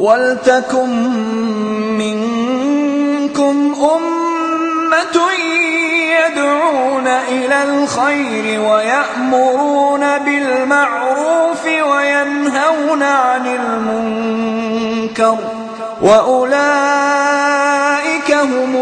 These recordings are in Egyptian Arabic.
ولتكن منكم أمة يدعون إلى الخير ويأمرون بالمعروف وينهون عن المنكر وأولئك هم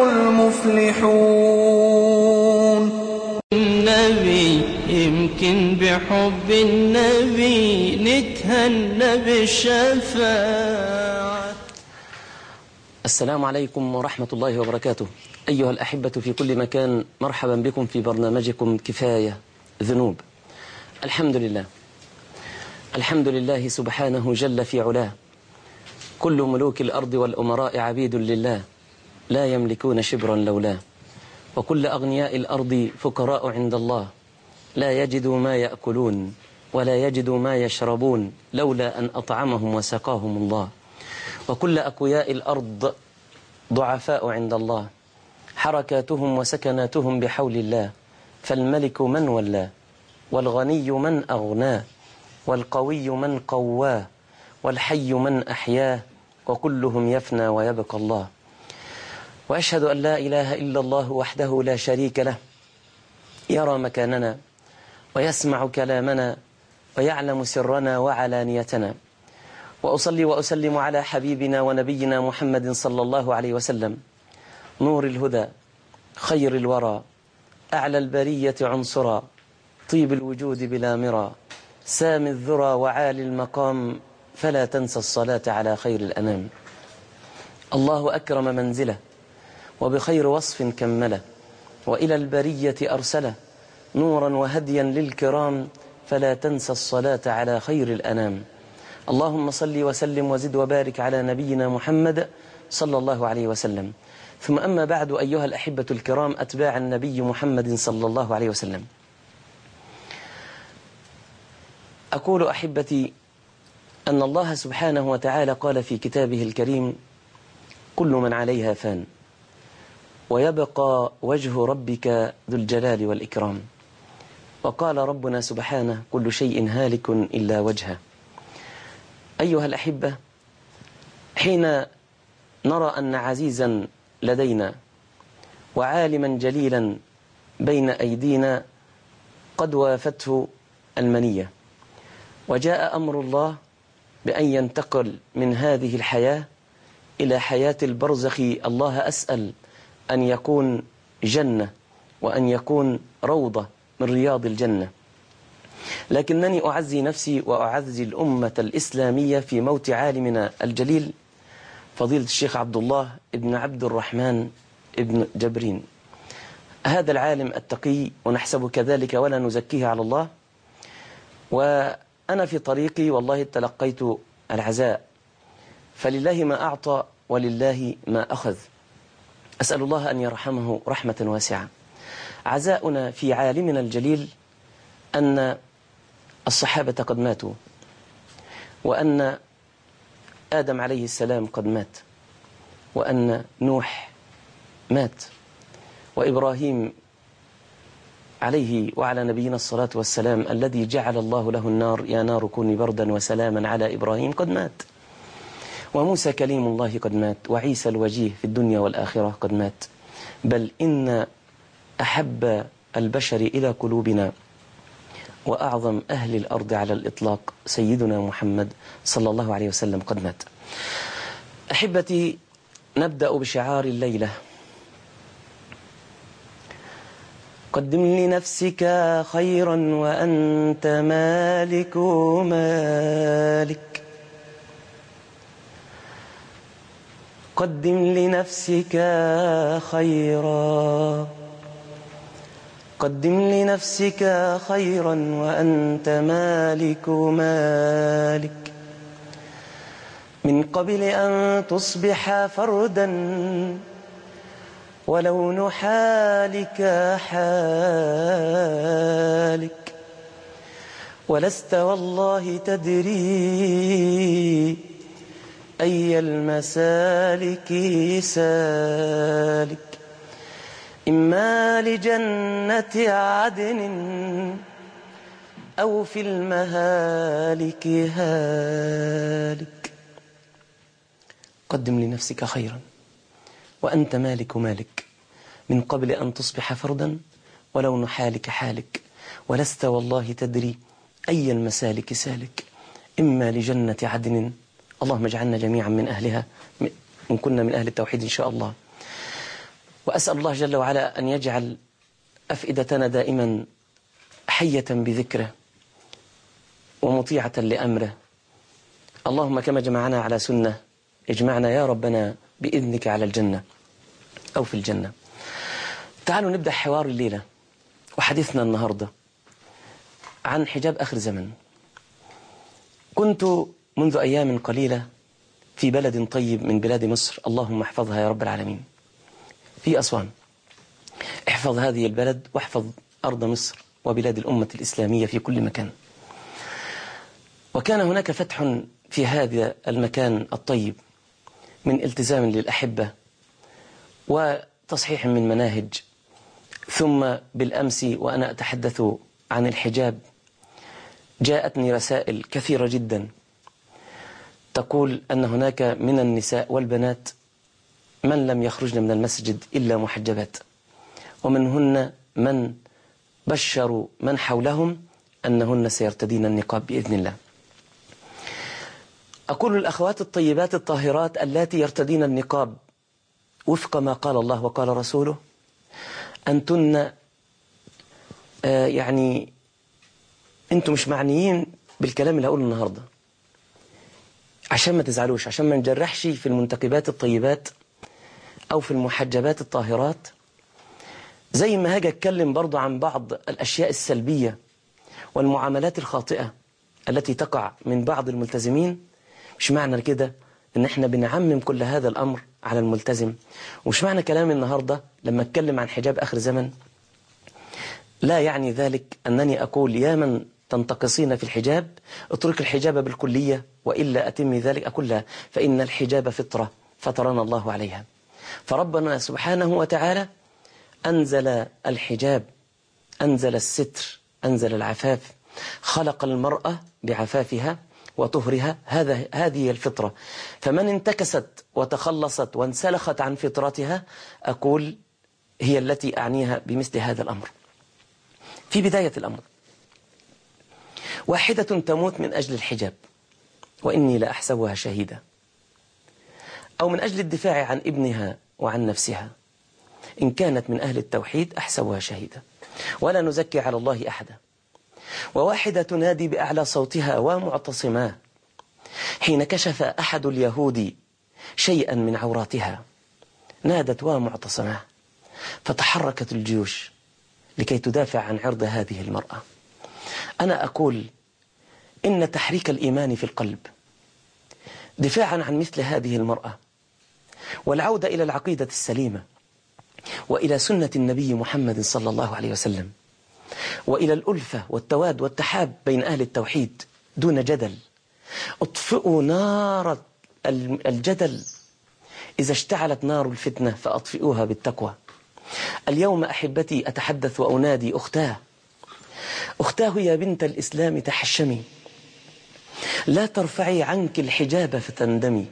المفلحون النبي يمكن بحب النبي نتهنى بالشفاعة السلام عليكم ورحمة الله وبركاته أيها الأحبة في كل مكان مرحبا بكم في برنامجكم كفاية ذنوب الحمد لله الحمد لله سبحانه جل في علاه كل ملوك الأرض والأمراء عبيد لله لا يملكون شبرا لولاه وكل أغنياء الأرض فقراء عند الله لا يجدوا ما يأكلون ولا يجدوا ما يشربون لولا أن أطعمهم وسقاهم الله وكل أقوياء الأرض ضعفاء عند الله حركاتهم وسكناتهم بحول الله فالملك من ولاه والغني من أغناه والقوي من قواه والحي من أحياه وكلهم يفنى ويبقى الله وأشهد أن لا إله إلا الله وحده لا شريك له يرى مكاننا ويسمع كلامنا ويعلم سرنا وعلانيتنا وأصلي وأسلم على حبيبنا ونبينا محمد صلى الله عليه وسلم نور الهدى خير الورى أعلى البرية عنصرا طيب الوجود بلا مرى سامي الذرى وعالي المقام فلا تنسى الصلاة على خير الأنام الله أكرم منزله وبخير وصف كمله وإلى البرية أرسله نورا وهديا للكرام فلا تنسى الصلاة على خير الأنام اللهم صل وسلم وزد وبارك على نبينا محمد صلى الله عليه وسلم ثم أما بعد أيها الأحبة الكرام أتباع النبي محمد صلى الله عليه وسلم أقول أحبتي أن الله سبحانه وتعالى قال في كتابه الكريم كل من عليها فان ويبقى وجه ربك ذو الجلال والإكرام وقال ربنا سبحانه كل شيء هالك إلا وجهه أيها الأحبة حين نرى أن عزيزا لدينا وعالما جليلا بين أيدينا قد وافته المنية وجاء أمر الله بأن ينتقل من هذه الحياة إلى حياة البرزخ الله أسأل أن يكون جنة وأن يكون روضة من رياض الجنة لكنني أعزي نفسي وأعزي الأمة الإسلامية في موت عالمنا الجليل فضيلة الشيخ عبد الله ابن عبد الرحمن ابن جبرين هذا العالم التقي ونحسب كذلك ولا نزكيه على الله وأنا في طريقي والله تلقيت العزاء فلله ما أعطى ولله ما أخذ أسأل الله أن يرحمه رحمة واسعة عزاؤنا في عالمنا الجليل أن الصحابة قد ماتوا وأن آدم عليه السلام قد مات وأن نوح مات وإبراهيم عليه وعلى نبينا الصلاة والسلام الذي جعل الله له النار يا نار كوني بردا وسلاما على إبراهيم قد مات وموسى كليم الله قد مات وعيسى الوجيه في الدنيا والآخرة قد مات بل إن أحب البشر إلى قلوبنا وأعظم أهل الأرض على الإطلاق سيدنا محمد صلى الله عليه وسلم قد مات أحبتي نبدأ بشعار الليلة قدم لنفسك خيرا وأنت مالك مالك قدم لنفسك خيرا قدم لنفسك خيرا وأنت مالك مالك من قبل أن تصبح فردا ولون حالك حالك ولست والله تدري أي المسالك سالك إما لجنة عدن أو في المهالك هالك قدم لنفسك خيرا وأنت مالك مالك من قبل أن تصبح فردا ولون حالك حالك ولست والله تدري أي المسالك سالك إما لجنة عدن اللهم اجعلنا جميعا من أهلها إن كنا من أهل التوحيد إن شاء الله وأسأل الله جل وعلا أن يجعل أفئدتنا دائما حية بذكره ومطيعة لأمره اللهم كما جمعنا على سنة اجمعنا يا ربنا بإذنك على الجنة أو في الجنة تعالوا نبدأ حوار الليلة وحديثنا النهاردة عن حجاب آخر زمن كنت منذ أيام قليلة في بلد طيب من بلاد مصر اللهم احفظها يا رب العالمين في أسوان احفظ هذه البلد واحفظ أرض مصر وبلاد الأمة الإسلامية في كل مكان وكان هناك فتح في هذا المكان الطيب من التزام للأحبة وتصحيح من مناهج ثم بالأمس وأنا أتحدث عن الحجاب جاءتني رسائل كثيرة جدا تقول أن هناك من النساء والبنات من لم يخرجن من المسجد إلا محجبات ومنهن من بشروا من حولهم أنهن سيرتدين النقاب بإذن الله أقول الأخوات الطيبات الطاهرات اللاتي يرتدين النقاب وفق ما قال الله وقال رسوله أنتن آه يعني أنتم مش معنيين بالكلام اللي هقوله النهاردة عشان ما تزعلوش عشان ما نجرحش في المنتقبات الطيبات أو في المحجبات الطاهرات زي ما هاجي أتكلم برضو عن بعض الأشياء السلبية والمعاملات الخاطئة التي تقع من بعض الملتزمين مش معنى كده ان احنا بنعمم كل هذا الامر على الملتزم ومش معنى كلامي النهاردة لما اتكلم عن حجاب اخر زمن لا يعني ذلك انني اقول يا من تنتقصين في الحجاب اترك الحجاب بالكلية وإلا أتم ذلك أقول لا فإن الحجاب فطرة فطرنا الله عليها فربنا سبحانه وتعالى أنزل الحجاب أنزل الستر أنزل العفاف خلق المرأة بعفافها وطهرها هذا هذه الفطرة فمن انتكست وتخلصت وانسلخت عن فطرتها أقول هي التي أعنيها بمثل هذا الأمر في بداية الأمر واحدة تموت من أجل الحجاب وإني لأحسبها شهيدة أو من أجل الدفاع عن ابنها وعن نفسها إن كانت من أهل التوحيد أحسبها شهيدة ولا نزكي على الله أحدا وواحدة تنادي بأعلى صوتها ومعتصما حين كشف أحد اليهود شيئا من عوراتها نادت ومعتصما فتحركت الجيوش لكي تدافع عن عرض هذه المرأة أنا أقول إن تحريك الإيمان في القلب دفاعا عن مثل هذه المرأة والعودة إلى العقيدة السليمة وإلى سنة النبي محمد صلى الله عليه وسلم وإلى الألفة والتواد والتحاب بين أهل التوحيد دون جدل اطفئوا نار الجدل إذا اشتعلت نار الفتنة فأطفئوها بالتقوى اليوم أحبتي أتحدث وأنادي أختاه أختاه يا بنت الإسلام تحشمي لا ترفعي عنك الحجاب فتندمي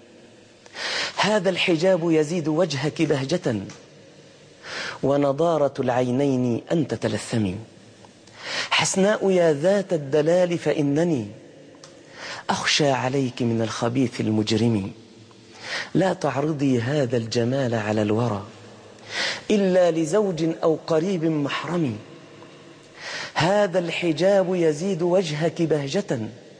هذا الحجاب يزيد وجهك بهجة ونضارة العينين أن تتلثمي حسناء يا ذات الدلال فإنني أخشى عليك من الخبيث المجرم لا تعرضي هذا الجمال على الورى إلا لزوج أو قريب محرم هذا الحجاب يزيد وجهك بهجة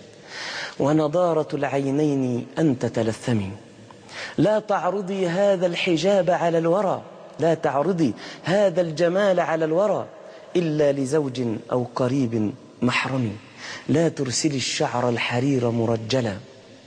ونضارة العينين أن تتلثمي لا تعرضي هذا الحجاب على الورى لا تعرضي هذا الجمال على الورى إلا لزوج أو قريب محرم لا ترسلي الشعر الحرير مرجلا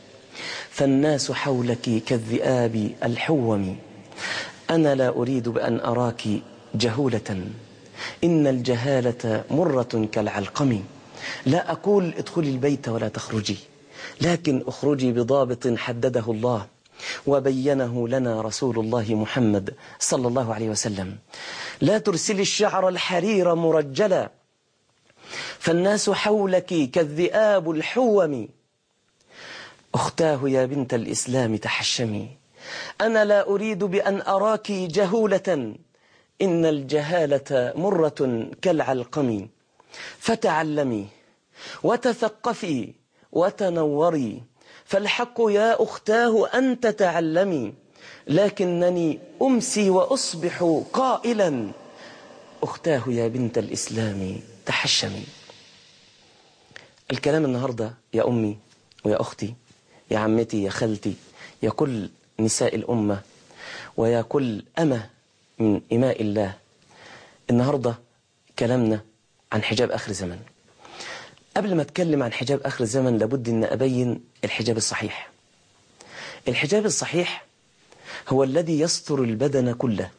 فالناس حولك كالذئاب الحوم أنا لا أريد بأن أراك جهولة إن الجهالة مرة كالعلقم لا أقول ادخلي البيت ولا تخرجي لكن اخرجي بضابط حدده الله وبينه لنا رسول الله محمد صلى الله عليه وسلم لا ترسلي الشعر الحرير مرجلا فالناس حولك كالذئاب الحوم أختاه يا بنت الإسلام تحشمي أنا لا أريد بأن أراك جهولة إن الجهالة مرة كالعلقم فتعلمي وتثقفي وتنوري فالحق يا أختاه أن تتعلمي لكنني أمسي وأصبح قائلا أختاه يا بنت الإسلام تحشمي الكلام النهاردة يا أمي ويا أختي يا عمتي يا خالتي يا كل نساء الأمة ويا كل أمة من إماء الله النهاردة كلامنا عن حجاب آخر زمن قبل ما أتكلم عن حجاب آخر الزمن لابد أن أبين الحجاب الصحيح الحجاب الصحيح هو الذي يستر البدن كله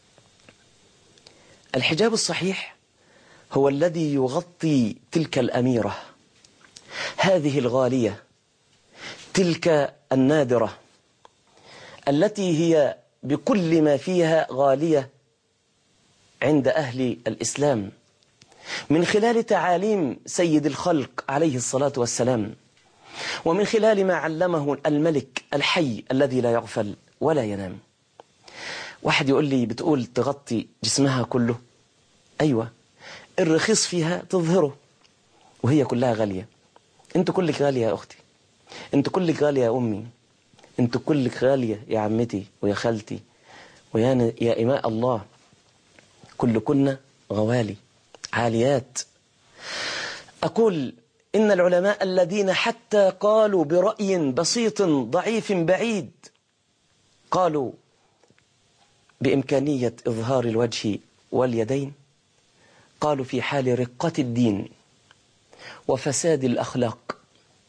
الحجاب الصحيح هو الذي يغطي تلك الأميرة هذه الغالية تلك النادرة التي هي بكل ما فيها غالية عند أهل الإسلام من خلال تعاليم سيد الخلق عليه الصلاة والسلام ومن خلال ما علمه الملك الحي الذي لا يغفل ولا ينام واحد يقول لي بتقول تغطي جسمها كله أيوة الرخيص فيها تظهره وهي كلها غالية انت كلك غالية يا أختي انت كلك غالية يا أمي انت كلك غالية يا عمتي ويا خالتي ويا يا إماء الله كلكن غوالي عاليات أقول إن العلماء الذين حتى قالوا برأي بسيط ضعيف بعيد قالوا بإمكانية إظهار الوجه واليدين قالوا في حال رقة الدين وفساد الأخلاق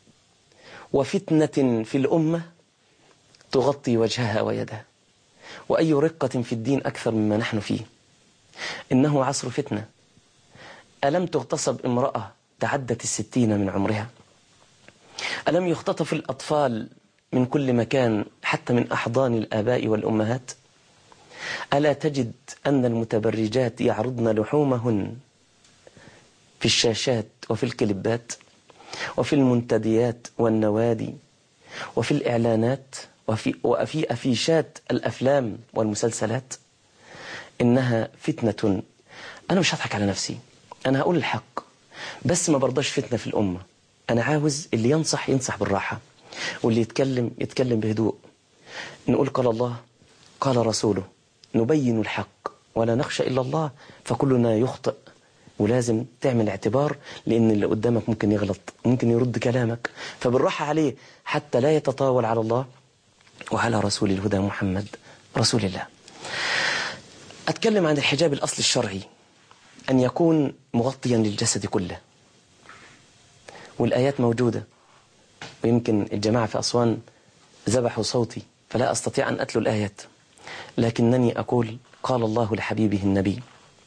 وفتنة في الأمة تغطي وجهها ويدها وأي رقة في الدين أكثر مما نحن فيه إنه عصر فتنة ألم تغتصب امرأة تعدت الستين من عمرها ألم يختطف الأطفال من كل مكان حتى من أحضان الآباء والأمهات ألا تجد أن المتبرجات يعرضن لحومهن في الشاشات وفي الكليبات وفي المنتديات والنوادي وفي الإعلانات وفي, وفي أفيشات الأفلام والمسلسلات إنها فتنة أنا مش هضحك على نفسي أنا هقول الحق بس ما برضاش فتنة في الأمة أنا عاوز اللي ينصح ينصح بالراحة واللي يتكلم يتكلم بهدوء نقول قال الله قال رسوله نبين الحق ولا نخشى إلا الله فكلنا يخطئ ولازم تعمل اعتبار لأن اللي قدامك ممكن يغلط ممكن يرد كلامك فبالراحة عليه حتى لا يتطاول على الله وعلى رسول الهدى محمد رسول الله أتكلم عن الحجاب الأصل الشرعي أن يكون مغطيا للجسد كله والآيات موجودة ويمكن الجماعة في أسوان ذبحوا صوتي فلا أستطيع أن أتلو الآيات لكنني أقول قال الله لحبيبه النبي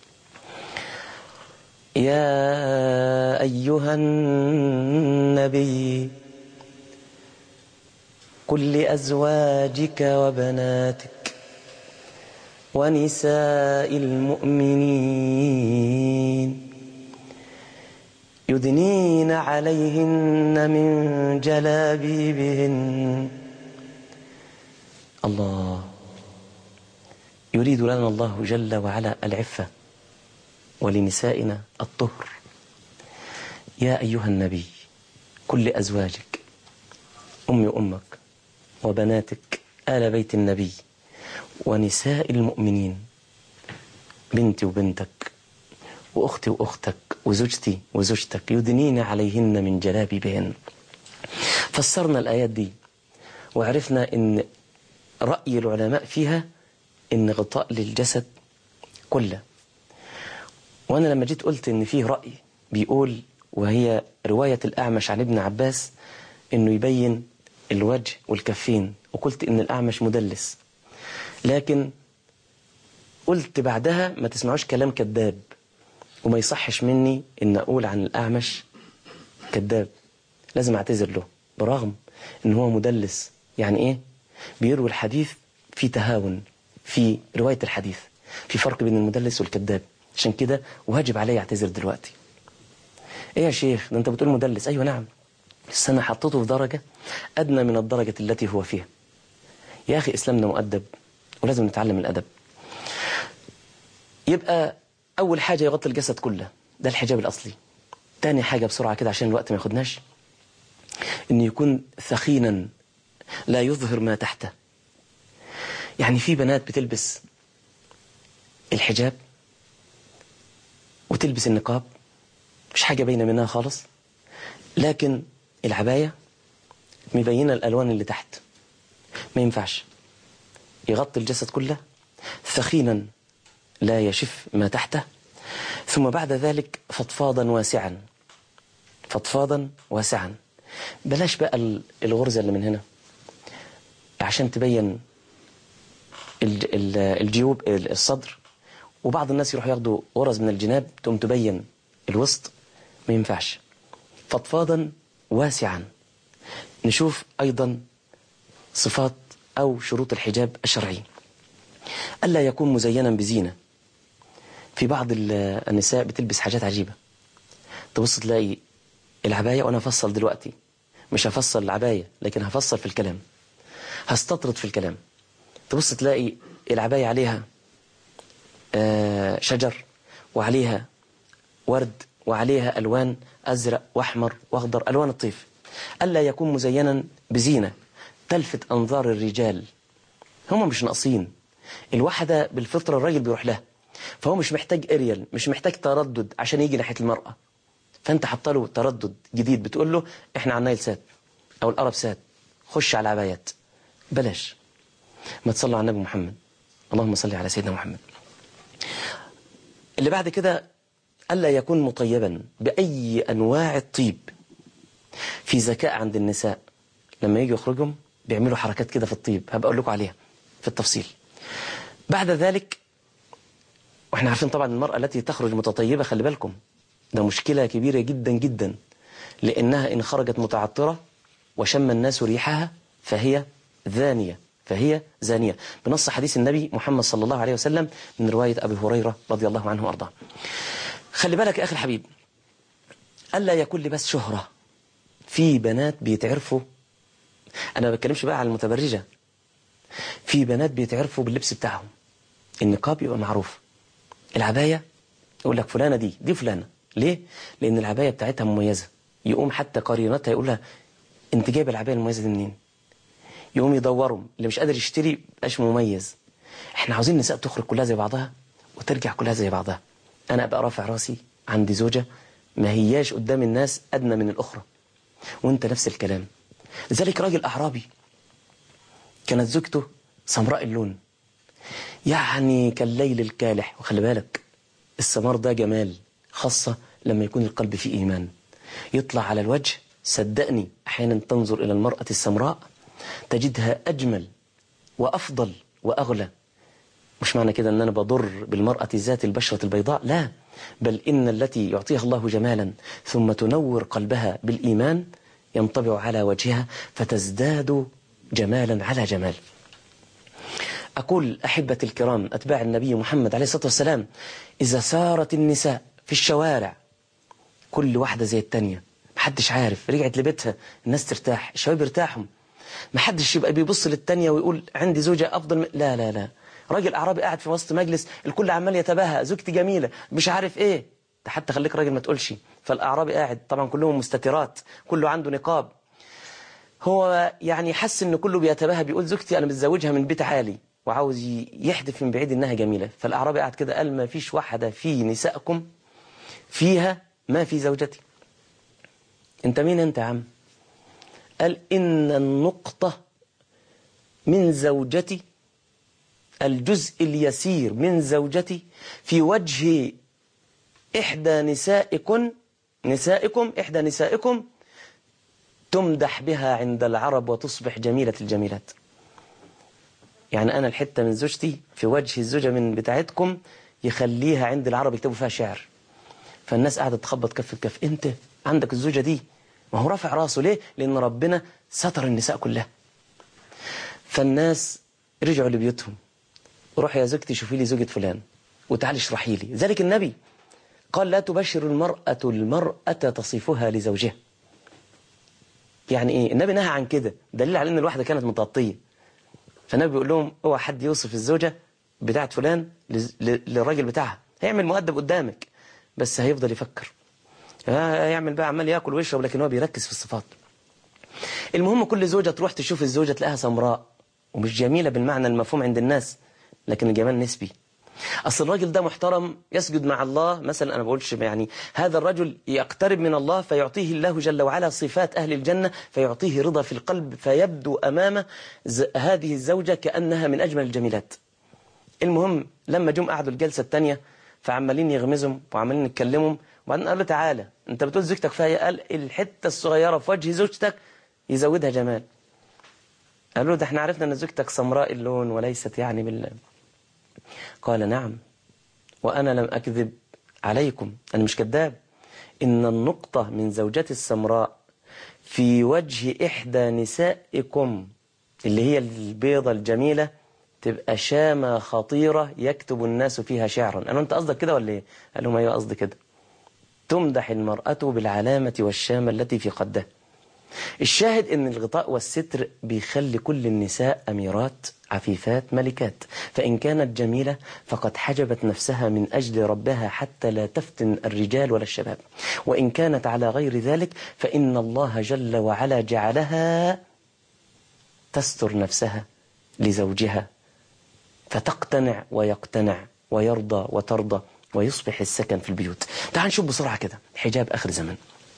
يا أيها النبي قل لأزواجك وبناتك ونساء المؤمنين يدنين عليهن من جلابيبهن الله يريد لنا الله جل وعلا العفة ولنسائنا الطهر يا أيها النبي كل أزواجك أمي وأمك وبناتك آل بيت النبي ونساء المؤمنين بنتي وبنتك وأختي وأختك وزوجتي وزوجتك يدنين عليهن من جلابيبهن فسرنا الآيات دي وعرفنا أن رأي العلماء فيها أن غطاء للجسد كله وأنا لما جيت قلت أن فيه رأي بيقول وهي رواية الأعمش عن ابن عباس أنه يبين الوجه والكفين وقلت أن الأعمش مدلس لكن قلت بعدها ما تسمعوش كلام كذاب وما يصحش مني ان اقول عن الاعمش كذاب لازم اعتذر له برغم ان هو مدلس يعني ايه بيروي الحديث في تهاون في رواية الحديث في فرق بين المدلس والكذاب عشان كده واجب علي اعتذر دلوقتي ايه يا شيخ ده انت بتقول مدلس ايوه نعم بس أنا حطيته في درجة أدنى من الدرجة التي هو فيها يا أخي إسلامنا مؤدب ولازم نتعلم الأدب يبقى أول حاجة يغطي الجسد كله ده الحجاب الأصلي تاني حاجة بسرعة كده عشان الوقت ما ياخدناش إنه يكون ثخينا لا يظهر ما تحته يعني في بنات بتلبس الحجاب وتلبس النقاب مش حاجة باينة منها خالص لكن العباية مبينة الألوان اللي تحت ما ينفعش يغطي الجسد كله ثخينا لا يشف ما تحته ثم بعد ذلك فضفاضا واسعا فضفاضا واسعا بلاش بقى ال- الغرزة اللي من هنا عشان تبين الج- ال- الجيوب ال- الصدر وبعض الناس يروحوا ياخدوا غرز من الجناب تقوم تبين الوسط ما ينفعش فضفاضا واسعا نشوف أيضا صفات أو شروط الحجاب الشرعي ألا يكون مزينا بزينة في بعض ال- النساء بتلبس حاجات عجيبة تبص تلاقي العباية وأنا هفصل دلوقتي مش هفصل العباية لكن هفصل في الكلام هستطرد في الكلام تبص تلاقي العباية عليها آه، شجر وعليها ورد وعليها ألوان أزرق وأحمر وأخضر ألوان الطيف ألا يكون مزينا بزينة تلفت أنظار الرجال هم مش ناقصين الواحدة بالفطرة الراجل بيروح لها فهو مش محتاج اريال مش محتاج تردد عشان يجي ناحية المرأة فانت حط له تردد جديد بتقول له احنا على النايل سات او الارب سات خش على العبايات بلاش ما تصلوا على النبي محمد اللهم صل على سيدنا محمد اللي بعد كده ألا يكون مطيبا بأي أنواع الطيب في ذكاء عند النساء لما يجوا يخرجهم بيعملوا حركات كده في الطيب هبقى أقول لكم عليها في التفصيل بعد ذلك واحنا عارفين طبعا المرأة التي تخرج متطيبة خلي بالكم ده مشكلة كبيرة جدا جدا لأنها إن خرجت متعطرة وشم الناس ريحها فهي ذانية فهي زانية بنص حديث النبي محمد صلى الله عليه وسلم من رواية أبي هريرة رضي الله عنه وأرضاه خلي بالك يا أخي الحبيب ألا يكون لباس شهرة في بنات بيتعرفوا أنا ما بتكلمش بقى على المتبرجة في بنات بيتعرفوا باللبس بتاعهم النقاب يبقى معروف العباية يقول لك فلانة دي دي فلانة ليه؟ لأن العباية بتاعتها مميزة يقوم حتى قرينتها يقول لها أنت جايب العباية المميزة دي منين؟ يقوم يدورهم اللي مش قادر يشتري مبقاش مميز احنا عاوزين نساء تخرج كلها زي بعضها وترجع كلها زي بعضها انا ابقى رافع راسي عندي زوجة ما هياش قدام الناس ادنى من الاخرى وانت نفس الكلام لذلك راجل اعرابي كانت زوجته سمراء اللون يعني كالليل الكالح وخلي بالك السمار ده جمال خاصة لما يكون القلب فيه إيمان يطلع على الوجه صدقني أحيانا تنظر إلى المرأة السمراء تجدها أجمل وأفضل وأغلى مش معنى كده أن أنا بضر بالمرأة ذات البشرة البيضاء لا بل إن التي يعطيها الله جمالا ثم تنور قلبها بالإيمان ينطبع على وجهها فتزداد جمالا على جمال أقول أحبة الكرام أتباع النبي محمد عليه الصلاة والسلام إذا سارت النساء في الشوارع كل واحدة زي التانية محدش عارف رجعت لبيتها الناس ترتاح الشباب يرتاحوا محدش يبقى بيبص للتانية ويقول عندي زوجة أفضل من... لا لا لا راجل أعرابي قاعد في وسط مجلس الكل عمال يتباهى زوجتي جميلة مش عارف إيه ده حتى خليك راجل ما تقولش فالأعرابي قاعد طبعا كلهم مستترات كله عنده نقاب هو يعني حس ان كله بيتباهى بيقول زوجتي انا متزوجها من بيت عالي وعاوز ي- يحدف من بعيد انها جميله فالاعرابي قاعد كده قال ما فيش واحده في نسائكم فيها ما في زوجتي انت مين انت يا عم قال ان النقطه من زوجتي الجزء اليسير من زوجتي في وجه احدى نسائكم نسائكم احدى نسائكم تمدح بها عند العرب وتصبح جميلة الجميلات يعني أنا الحتة من زوجتي في وجه الزوجة من بتاعتكم يخليها عند العرب يكتبوا فيها شعر فالناس قاعدة تخبط كف بكف أنت عندك الزوجة دي ما هو رافع راسه ليه لأن ربنا ستر النساء كلها فالناس رجعوا لبيوتهم روح يا زوجتي شوفي لي زوجة فلان وتعالي اشرحي لي ذلك النبي قال لا تبشر المرأة المرأة تصفها لزوجها يعني ايه النبي نهى عن كده دليل على ان الواحده كانت متغطيه فالنبي بيقول لهم اوعى حد يوصف الزوجه بتاعت فلان لز- ل- للراجل بتاعها هيعمل مؤدب قدامك بس هيفضل يفكر هيعمل بقى عمال ياكل ويشرب لكن هو بيركز في الصفات المهم كل زوجة تروح تشوف الزوجة تلاقيها سمراء ومش جميلة بالمعنى المفهوم عند الناس لكن الجمال نسبي أصل الراجل ده محترم يسجد مع الله مثلا أنا بقولش يعني هذا الرجل يقترب من الله فيعطيه الله جل وعلا صفات أهل الجنة فيعطيه رضا في القلب فيبدو أمامه ز- هذه الزوجة كأنها من أجمل الجميلات المهم لما جم قعدوا الجلسة الثانية فعمالين يغمزهم وعمالين يتكلموا وبعدين قال له تعالى انت بتقول زوجتك فيها قال الحتة الصغيرة في وجه زوجتك يزودها جمال قال له ده احنا عرفنا ان زوجتك سمراء اللون وليست يعني بال قال نعم وأنا لم أكذب عليكم أنا مش كذاب إن النقطة من زوجتي السمراء في وجه إحدى نسائكم اللي هي البيضة الجميلة تبقى شامة خطيرة يكتب الناس فيها شعرا أنا أنت قصدك كده ولا إيه؟ قال لهم أيوة قصدي كده تمدح المرأة بالعلامة والشامة التي في قدها الشاهد ان الغطاء والستر بيخلي كل النساء اميرات عفيفات ملكات فان كانت جميله فقد حجبت نفسها من اجل ربها حتى لا تفتن الرجال ولا الشباب وان كانت على غير ذلك فان الله جل وعلا جعلها تستر نفسها لزوجها فتقتنع ويقتنع ويرضى وترضى ويصبح السكن في البيوت تعال نشوف بسرعه كده حجاب اخر زمن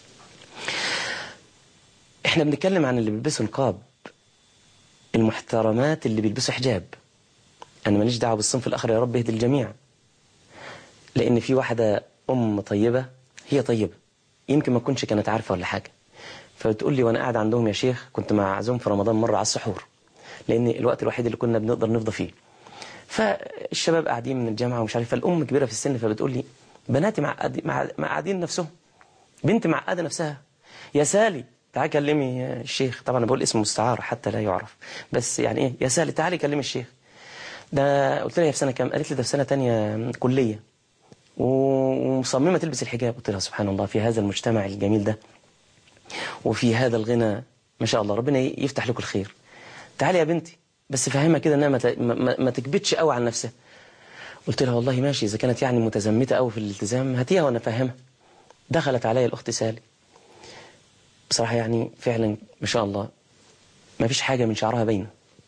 احنا بنتكلم عن اللي بيلبسوا نقاب المحترمات اللي بيلبسوا حجاب انا ماليش دعوه بالصنف الاخر يا رب يهدي الجميع لان في واحده ام طيبه هي طيبه يمكن ما تكونش كانت عارفه ولا حاجه فبتقول لي وانا قاعد عندهم يا شيخ كنت معزوم في رمضان مره على السحور لان الوقت الوحيد اللي كنا بنقدر نفضى فيه فالشباب قاعدين من الجامعه ومش عارف فالام كبيره في السن فبتقول لي بناتي معقد- مع معقدين نفسهم بنت معقده نفسها يا سالي تعالي كلمي الشيخ طبعا انا بقول اسم مستعار حتى لا يعرف بس يعني ايه يا سالي تعالي كلمي الشيخ ده قلت لها هي في سنه كام قالت لي ده في سنه تانية كليه و- ومصممه تلبس الحجاب قلت لها سبحان الله في هذا المجتمع الجميل ده وفي هذا الغنى ما شاء الله ربنا يفتح لكم الخير تعالي يا بنتي بس فهمها كده انها ما ت- ما- ما ما تكبتش قوي عن نفسها قلت لها والله ماشي اذا كانت يعني متزمته قوي في الالتزام هاتيها وانا فاهمها دخلت عليا الاخت سالي بصراحه يعني فعلا ما شاء الله ما فيش حاجه من شعرها باينه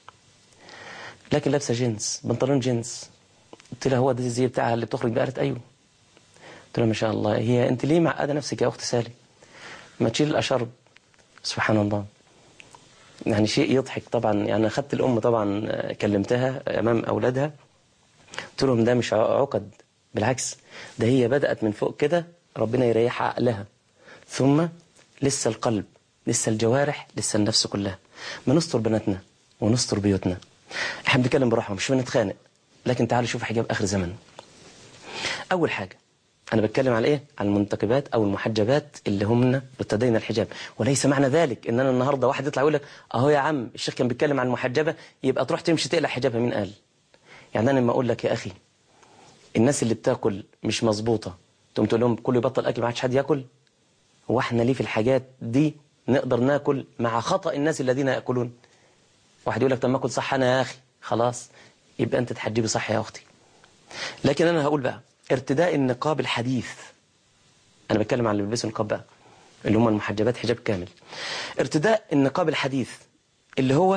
لكن لابسه جينز بنطلون جينز قلت لها هو ده الزي بتاعها اللي بتخرج بقى قالت ايوه قلت لها ما شاء الله هي انت ليه معقده نفسك يا اخت سالي ما تشيل الاشرب سبحان الله يعني شيء يضحك طبعا يعني اخذت الام طبعا آه، كلمتها امام اولادها قلت لهم ده مش عقد بالعكس ده هي بدات من فوق كده ربنا يريح عقلها ثم لسه القلب لسه الجوارح لسه النفس كلها ما نستر بناتنا ونستر بيوتنا احنا بنتكلم براحه مش بنتخانق لكن تعالوا شوف حجاب اخر زمن اول حاجه انا بتكلم على ايه على المنتقبات او المحجبات اللي هم ارتدينا الحجاب وليس معنى ذلك ان انا النهارده واحد يطلع يقول لك اهو يا عم الشيخ كان بيتكلم عن المحجبه يبقى تروح تمشي تقلع حجابها مين قال يعني انا لما اقول لك يا اخي الناس اللي بتاكل مش مظبوطه تقوم تقول لهم كله يبطل اكل ما عادش حد ياكل هو احنا ليه في الحاجات دي نقدر ناكل مع خطا الناس الذين ياكلون واحد يقول لك طب ما اكل صح انا يا اخي خلاص يبقى انت تحجبي صح يا اختي لكن انا هقول بقى ارتداء النقاب الحديث انا بتكلم عن اللي بيلبسوا نقاب بقى اللي هم المحجبات حجاب كامل ارتداء النقاب الحديث اللي هو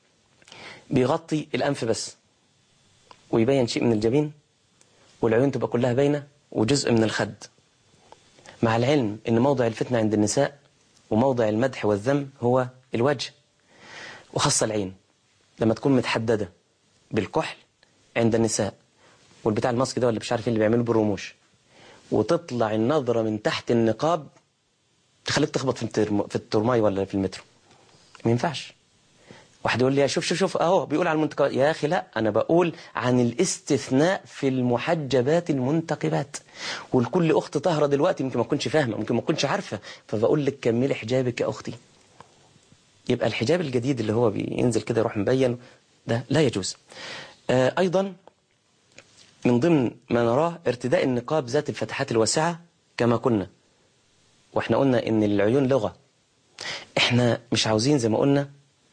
بيغطي الانف بس ويبين شيء من الجبين والعيون تبقى كلها باينه وجزء من الخد مع العلم ان موضع الفتنه عند النساء وموضع المدح والذم هو الوجه وخاصه العين لما تكون متحدده بالكحل عند النساء والبتاع الماسك ده اللي مش عارف ايه اللي بيعملوه بالرموش وتطلع النظره من تحت النقاب تخليك تخبط في الترم... في الترماي ولا في المترو ما ينفعش واحد يقول لي يا شوف شوف شوف اهو بيقول على المنتقبات يا اخي لا انا بقول عن الاستثناء في المحجبات المنتقبات والكل اخت طاهره دلوقتي ممكن ما تكونش فاهمه ممكن ما تكونش عارفه فبقول لك كملي حجابك يا اختي يبقى الحجاب الجديد اللي هو بينزل كده يروح مبين ده لا يجوز آه ايضا من ضمن ما نراه ارتداء النقاب ذات الفتحات الواسعه كما كنا واحنا قلنا ان العيون لغه احنا مش عاوزين زي ما قلنا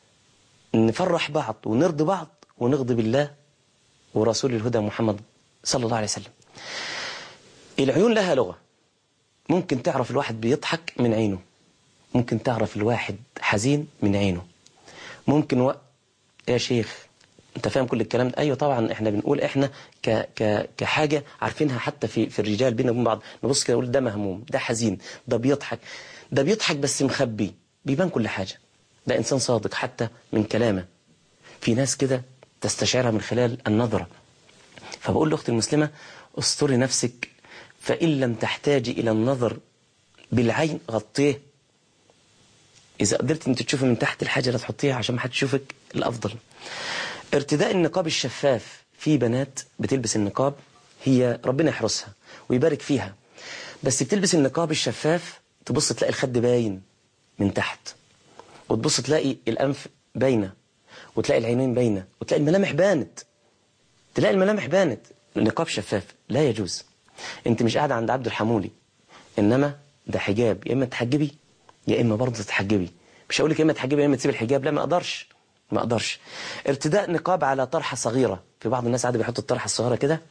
نفرح بعض ونرضي بعض ونغضب الله ورسول الهدى محمد صلى الله عليه وسلم العيون لها لغة ممكن تعرف الواحد بيضحك من عينه ممكن تعرف الواحد حزين من عينه ممكن و... يا شيخ انت فاهم كل الكلام ده ايوه طبعا احنا بنقول احنا ك... ك... كحاجه عارفينها حتى في في الرجال بينا وبين بعض نبص كده نقول ده مهموم ده حزين ده بيضحك ده بيضحك بس مخبي بيبان كل حاجه ده انسان صادق حتى من كلامه في ناس كده تستشعرها من خلال النظره فبقول لاختي المسلمه استري نفسك فان لم تحتاجي الى النظر بالعين غطيه إذا قدرت أنت تشوفي من تحت الحاجة اللي تحطيها عشان ما حد يشوفك الأفضل ارتداء النقاب الشفاف في بنات بتلبس النقاب هي ربنا يحرسها ويبارك فيها بس بتلبس النقاب الشفاف تبص تلاقي الخد باين من تحت وتبص تلاقي الأنف باينة وتلاقي العينين باينة وتلاقي الملامح بانت تلاقي الملامح بانت النقاب شفاف لا يجوز انت مش قاعدة عند عبد الحمولي انما ده حجاب يا اما تحجبي يا اما برضه تتحجبي مش هقول لك يا اما تحجبي يا اما تسيبي الحجاب لا ما اقدرش ما اقدرش ارتداء نقاب على طرحه صغيره في بعض الناس عادي بيحطوا الطرحه الصغيره كده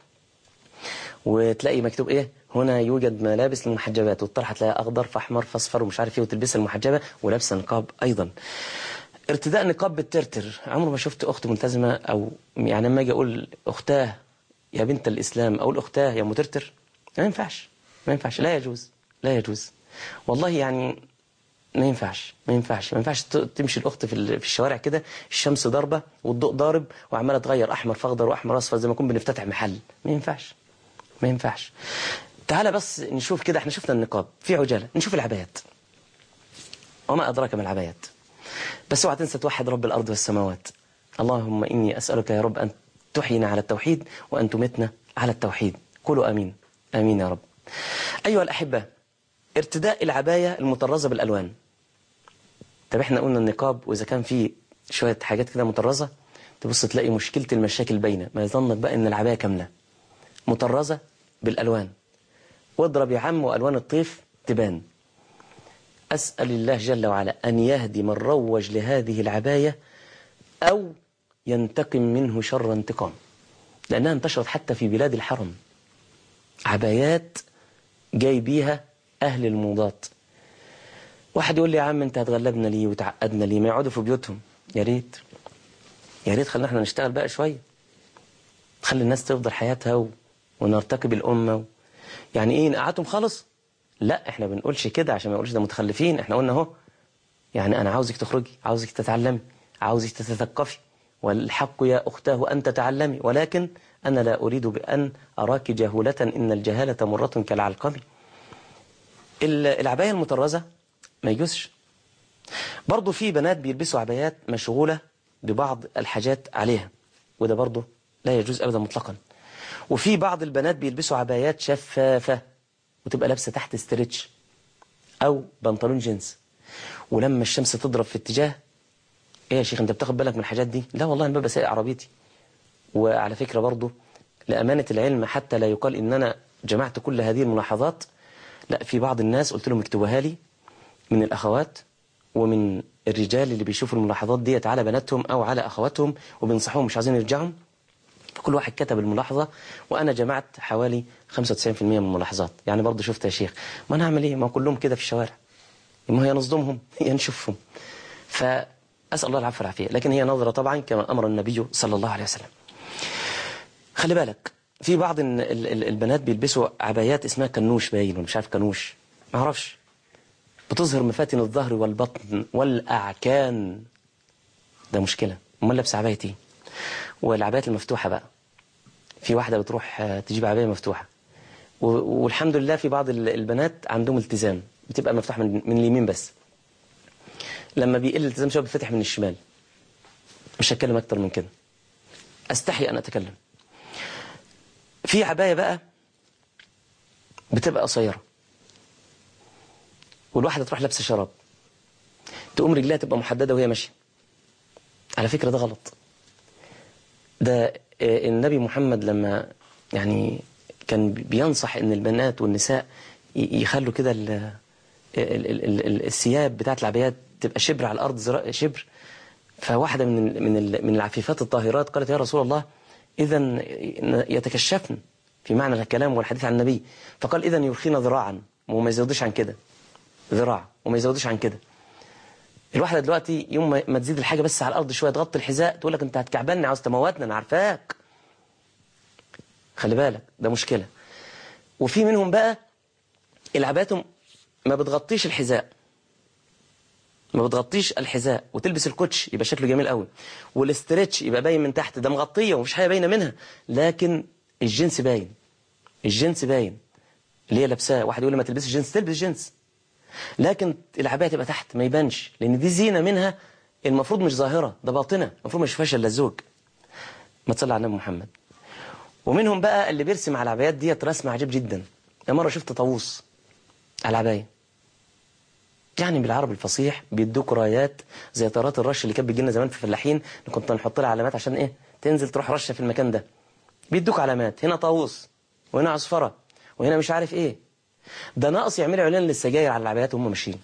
وتلاقي مكتوب ايه هنا يوجد ملابس للمحجبات والطرحه تلاقيها اخضر فاحمر فاصفر ومش عارف ايه وتلبسها المحجبه ولابسه نقاب ايضا ارتداء نقاب بالترتر عمره ما شفت اخت ملتزمه او يعني لما اجي اقول اختاه يا بنت الاسلام اقول اختاه يا مترتر ما ينفعش ما ينفعش لا يجوز لا يجوز والله يعني ما ينفعش ما ينفعش ما ينفعش تمشي الاخت في في الشوارع كده الشمس ضاربه والضوء ضارب وعماله تغير احمر فاخضر واحمر اصفر زي ما نكون بنفتتح محل ما ينفعش ما ينفعش تعالى بس نشوف كده احنا شفنا النقاب في عجاله نشوف العبايات وما ادراك ما العبايات بس اوعى تنسى توحد رب الارض والسماوات اللهم اني اسالك يا رب ان تحيينا على التوحيد وان تمتنا على التوحيد قولوا امين امين يا رب ايها الاحبه ارتداء العباية المطرزة بالألوان طب احنا قلنا النقاب وإذا كان فيه شوية حاجات كده مطرزة تبص تلاقي مشكلة المشاكل باينة ما يظنك بقى ان العباية كاملة مطرزة بالألوان واضرب يا عم وألوان الطيف تبان أسأل الله جل وعلا أن يهدي من روج لهذه العباية أو ينتقم منه شر انتقام لأنها انتشرت حتى في بلاد الحرم عبايات جاي بيها أهل الموضات واحد يقول لي يا عم أنت هتغلبنا ليه وتعقدنا ليه ما يقعدوا في بيوتهم يا ريت يا ريت خلينا احنا نشتغل بقى شوية خلي الناس تفضل حياتها و... ونرتقب الأمة و... يعني إيه نقعدهم خالص لا احنا بنقولش كده عشان ما يقولش ده متخلفين احنا قلنا اهو يعني أنا عاوزك تخرجي عاوزك تتعلمي عاوزك تتثقفي والحق يا أختاه أن تتعلمي ولكن أنا لا أريد بأن أراك جاهلة إن الجهالة مرة كالعلقم العباية المطرزة ما يجوزش برضو في بنات بيلبسوا عبايات مشغولة ببعض الحاجات عليها وده برضو لا يجوز أبدا مطلقا وفي بعض البنات بيلبسوا عبايات شفافة وتبقى لابسة تحت ستريتش أو بنطلون جينز ولما الشمس تضرب في اتجاه ايه يا شيخ انت بتاخد بالك من الحاجات دي لا والله انا ببقى سايق عربيتي وعلى فكرة برضو لأمانة العلم حتى لا يقال إن أنا جمعت كل هذه الملاحظات لا في بعض الناس قلت لهم اكتبوها لي من الأخوات ومن الرجال اللي بيشوفوا الملاحظات ديت على بناتهم أو على أخواتهم وبينصحوهم مش عايزين يرجعوا فكل واحد كتب الملاحظة وأنا جمعت حوالي 95% من الملاحظات يعني برضه شفت يا شيخ ما أنا أعمل إيه ما كلهم كده في الشوارع ما هي نصدمهم هي نشوفهم فأسأل الله العفو والعافية لكن هي نظرة طبعا كما أمر النبي صلى الله عليه وسلم خلي بالك في بعض البنات بيلبسوا عبايات اسمها كنوش باين ومش عارف كنوش ما اعرفش بتظهر مفاتن الظهر والبطن والأعكان ده مشكلة امال لابسه عباية ايه والعبايات المفتوحة بقى في واحدة بتروح تجيب عباية مفتوحة والحمد لله في بعض البنات عندهم التزام بتبقى مفتوحة من, من اليمين بس لما بيقل الالتزام شويه بيتفتح من الشمال مش هتكلم اكتر من كده استحي ان اتكلم في عباية بقى بتبقى قصيرة والواحدة تروح لابسة شراب تقوم رجلها تبقى محددة وهي ماشية على فكرة ده غلط ده النبي محمد لما يعني كان بينصح ان البنات والنساء يخلوا كده ال- ال- ال- ال- الثياب بتاعت العبايات تبقى شبر على الارض زراء شبر فواحده من ال- من ال- من العفيفات الطاهرات قالت يا رسول الله اذا يتكشفن في معنى الكلام والحديث عن النبي فقال اذا يرخين ذراعا وما يزودش عن كده ذراع وما يزودش عن كده الواحده دلوقتي يوم ما- ما تزيد الحاجه بس على الارض شويه تغطي الحذاء تقول لك انت هتكعبلني عاوز تموتنا انا عارفاك خلي بالك ده مشكله وفي منهم بقى العباتهم ما بتغطيش الحذاء ما بتغطيش الحذاء وتلبس الكوتش يبقى شكله جميل قوي والاسترتش يبقى باين من تحت ده مغطيه ومفيش حاجه باينه منها لكن الجنس باين الجنس باين اللي هي لابساه واحد يقول لي ما تلبسش جنس تلبس جنس لكن العبايه تبقى تحت ما يبانش لان دي زينه منها المفروض مش ظاهره ده باطنه المفروض ما يشوفهاش الا الزوج ما تصلي على النبي محمد ومنهم بقى اللي بيرسم على العبايات ديت رسم عجيب جدا انا مره شفت طاووس على العبايه يعني بالعربي الفصيح بيدوك رايات زي طيارات الرش اللي كانت بتجي لنا زمان في الفلاحين اللي كنت نحط لها علامات عشان ايه تنزل تروح رشه في المكان ده بيدوك علامات هنا طاووس وهنا عصفره وهنا مش عارف ايه ده ناقص يعملوا اعلان للسجاير على العبايات وهم ماشيين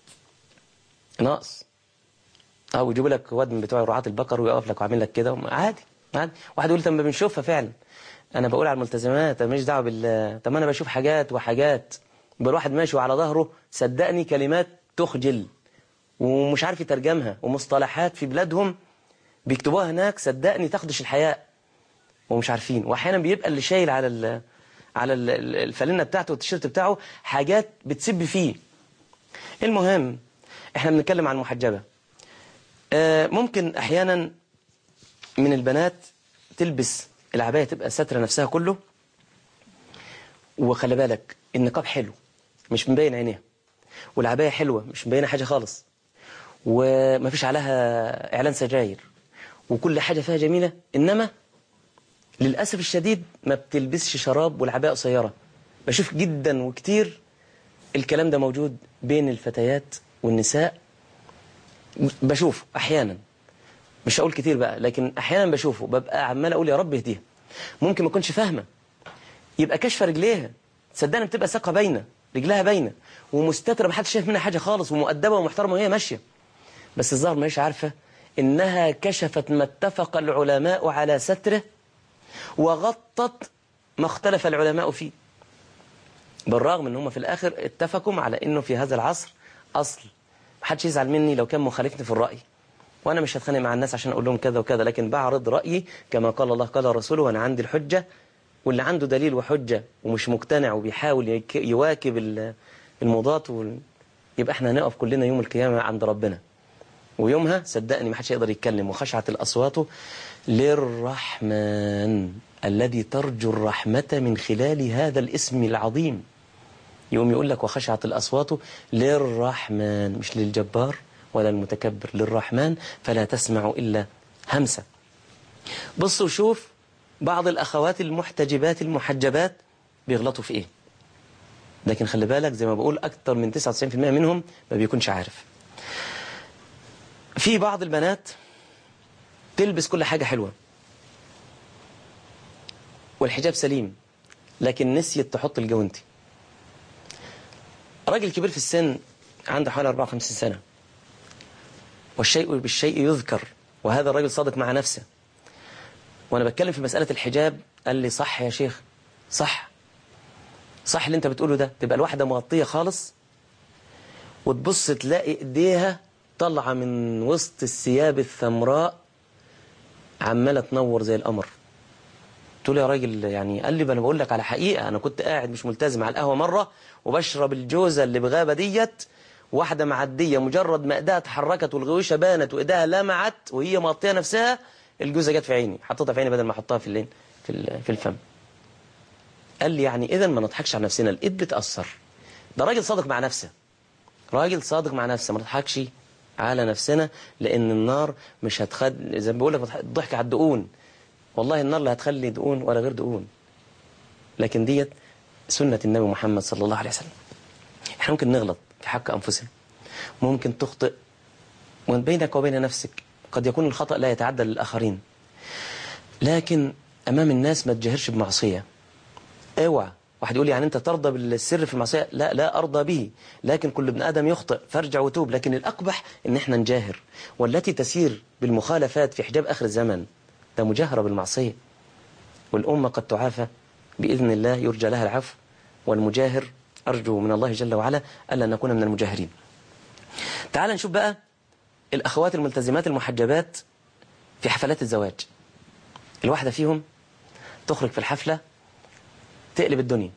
ناقص او يجيبوا لك واد من بتوع رعاة البقر ويقف لك وعامل لك كده عادي عادي واحد يقول طب ما بنشوفها فعلا انا بقول على الملتزمات انا ماليش دعوه بال طب ما انا بشوف حاجات وحاجات يبقى الواحد ماشي وعلى ظهره صدقني كلمات تخجل ومش عارف يترجمها ومصطلحات في بلادهم بيكتبوها هناك صدقني تخدش الحياء ومش عارفين واحيانا بيبقى اللي شايل على ال على ال- ال- الفانلة بتاعته والتيشيرت بتاعه حاجات بتسب فيه المهم احنا بنتكلم عن المحجبة آه، ممكن احيانا من البنات تلبس العباية تبقى ساترة نفسها كله وخلي بالك النقاب حلو مش مبين عينيها والعباية حلوة مش مبينة حاجة خالص ومفيش عليها إعلان سجاير وكل حاجة فيها جميلة إنما للأسف الشديد ما بتلبسش شراب والعباية قصيرة بشوف جدا وكتير الكلام ده موجود بين الفتيات والنساء بشوف أحيانا مش هقول كتير بقى لكن أحيانا بشوفه ببقى عمال أقول يا رب اهديها ممكن ما أكونش فاهمة يبقى كشف رجليها صدقني بتبقى ساقة باينة رجلها باينة ومستترة محدش شايف منها حاجة خالص ومؤدبة ومحترمة وهي ماشية بس الظاهر ما هيش عارفة إنها كشفت ما اتفق العلماء على ستره وغطت ما اختلف العلماء فيه بالرغم ان هم في الاخر اتفقوا على انه في هذا العصر اصل محدش يزعل مني لو كان مخالفني في الراي وانا مش هتخانق مع الناس عشان اقول لهم كذا وكذا لكن بعرض رايي كما قال الله قال رسوله وانا عندي الحجه واللي عنده دليل وحجه ومش مقتنع وبيحاول يك- يواكب ال- المضاد وال... يبقى احنا هنقف كلنا يوم القيامه عند ربنا ويومها صدقني ما حدش يقدر يتكلم وخشعت الأصوات للرحمن الذي ترجو الرحمة من خلال هذا الاسم العظيم يوم يقول لك وخشعت الأصوات للرحمن مش للجبار ولا المتكبر للرحمن فلا تسمع إلا همسة بص وشوف بعض الأخوات المحتجبات المحجبات بيغلطوا في إيه لكن خلي بالك زي ما بقول أكتر من 99% منهم ما بيكونش عارف في بعض البنات تلبس كل حاجة حلوة والحجاب سليم لكن نسيت تحط الجوانتي راجل كبير في السن عنده حوالي 54 سنة والشيء بالشيء يذكر وهذا الراجل صادق مع نفسه وانا بتكلم في مسألة الحجاب قال لي صح يا شيخ صح صح اللي انت بتقوله ده تبقى الواحدة مغطية خالص وتبص تلاقي ايديها طالعة من وسط الثياب الثمراء عمالة تنور زي القمر قلت له يا راجل يعني قال لي انا بقول لك على حقيقة انا كنت قاعد مش ملتزم على القهوة مرة وبشرب الجوزة اللي بغابة ديت واحدة معدية مجرد ما ايدها اتحركت والغويشة بانت وايدها لمعت وهي مغطية نفسها الجوزة جت في عيني حطيتها في عيني بدل ما احطها في اللين في ال- في الفم قال لي يعني اذا ما نضحكش على نفسنا الايد بتأثر ده راجل صادق مع نفسه راجل صادق مع نفسه ما نضحكش على نفسنا لان النار مش هتخد زي ما بقول لك الضحك على الدقون والله النار لا هتخلي دقون ولا غير دقون لكن ديت سنة النبي محمد صلى الله عليه وسلم احنا ممكن نغلط في حق انفسنا ممكن تخطئ وبينك وبين نفسك قد يكون الخطأ لا يتعدى للآخرين لكن أمام الناس ما تجهرش بمعصية اوعى واحد يقول يعني أنت ترضى بالسر في المعصية لا لا أرضى به لكن كل ابن آدم يخطئ فارجع وتوب لكن الأقبح إن إحنا نجاهر والتي تسير بالمخالفات في حجاب آخر الزمن ده مجاهرة بالمعصية والأمة قد تعافى بإذن الله يرجى لها العفو والمجاهر أرجو من الله جل وعلا ألا نكون من المجاهرين تعال نشوف بقى الأخوات الملتزمات المحجبات في حفلات الزواج الواحدة فيهم تخرج في الحفلة تقلب الدنيا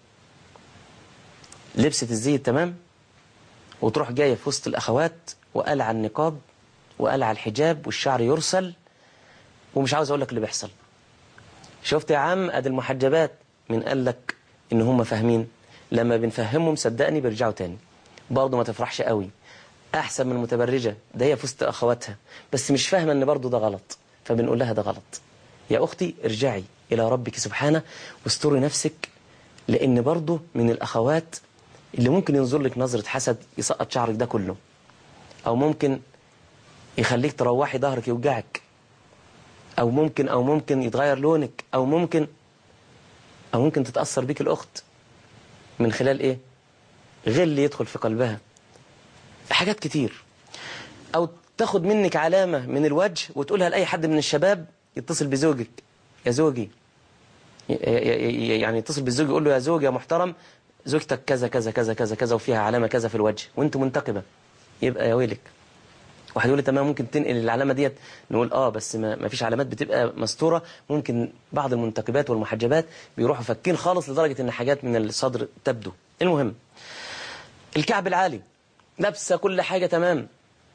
لبست الزي التمام وتروح جاية في وسط الأخوات وقلع النقاب وقلع الحجاب والشعر يرسل ومش عاوز أقول لك اللي بيحصل شفت يا عم ادي المحجبات من قال لك ان هم فاهمين لما بنفهمهم صدقني بيرجعوا تاني برضه ما تفرحش قوي احسن من المتبرجه ده هي في وسط اخواتها بس مش فاهمه ان برضه ده غلط فبنقول لها ده غلط يا اختي ارجعي الى ربك سبحانه واستري نفسك لان برضه من الاخوات اللي ممكن ينظر لك نظره حسد يسقط شعرك ده كله او ممكن يخليك تروحي ظهرك يوجعك او ممكن او ممكن يتغير لونك او ممكن او ممكن تتاثر بيك الاخت من خلال ايه غل يدخل في قلبها حاجات كتير او تاخد منك علامه من الوجه وتقولها لاي حد من الشباب يتصل بزوجك يا زوجي ي- ي- ي- يعني يتصل بالزوج يقول له يا زوج يا محترم زوجتك كذا كذا كذا كذا كذا وفيها علامه كذا في الوجه وانت منتقبه يبقى يا ويلك واحد يقول لي تمام ممكن تنقل العلامه ديت نقول اه بس ما ما فيش علامات بتبقى مستوره ممكن بعض المنتقبات والمحجبات بيروحوا فكين خالص لدرجه ان حاجات من الصدر تبدو المهم الكعب العالي لابسه كل حاجه تمام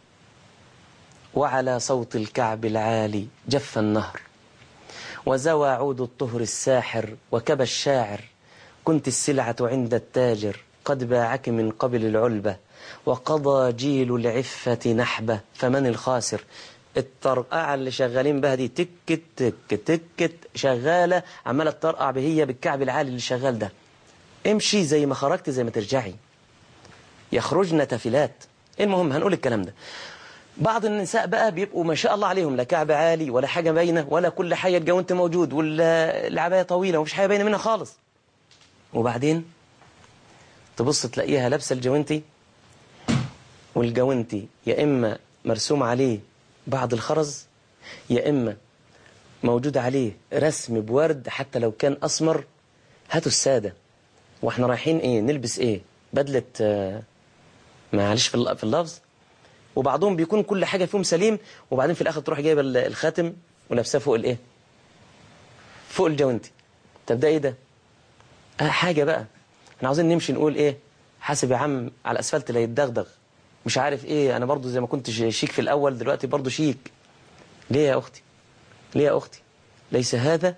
وعلى صوت الكعب العالي جف النهر وزوى عود الطهر الساحر وكبى الشاعر كنت السلعة عند التاجر قد باعك من قبل العلبة وقضى جيل العفة نحبة فمن الخاسر الطرقعة اللي شغالين بها دي تك تك تك شغالة عمالة تطرقع بهي بالكعب العالي اللي شغال ده امشي زي ما خرجت زي ما ترجعي يخرجن تفلات المهم هنقول الكلام ده بعض النساء بقى بيبقوا ما شاء الله عليهم لا كعب عالي ولا حاجة باينة ولا كل حاجة الجوانت موجود ولا العباية طويلة ومفيش حاجة باينة منها خالص وبعدين تبص تلاقيها لابسة الجوانتي والجوانتي يا إما مرسوم عليه بعض الخرز يا إما موجود عليه رسم بورد حتى لو كان أسمر هاتوا السادة واحنا رايحين ايه نلبس ايه بدلة آه، معلش في الل- في اللفظ وبعضهم بيكون كل حاجة فيهم سليم وبعدين في الآخر تروح جايبة ال- الخاتم ولابساه فوق الايه فوق الجوانتي طب ده ايه ده آه حاجة بقى احنا عاوزين نمشي نقول ايه حاسب يا عم على الاسفلت لا يتدغدغ مش عارف ايه انا برضو زي ما كنت ش- شيك في الاول دلوقتي برضو شيك ليه يا اختي ليه يا اختي ليس هذا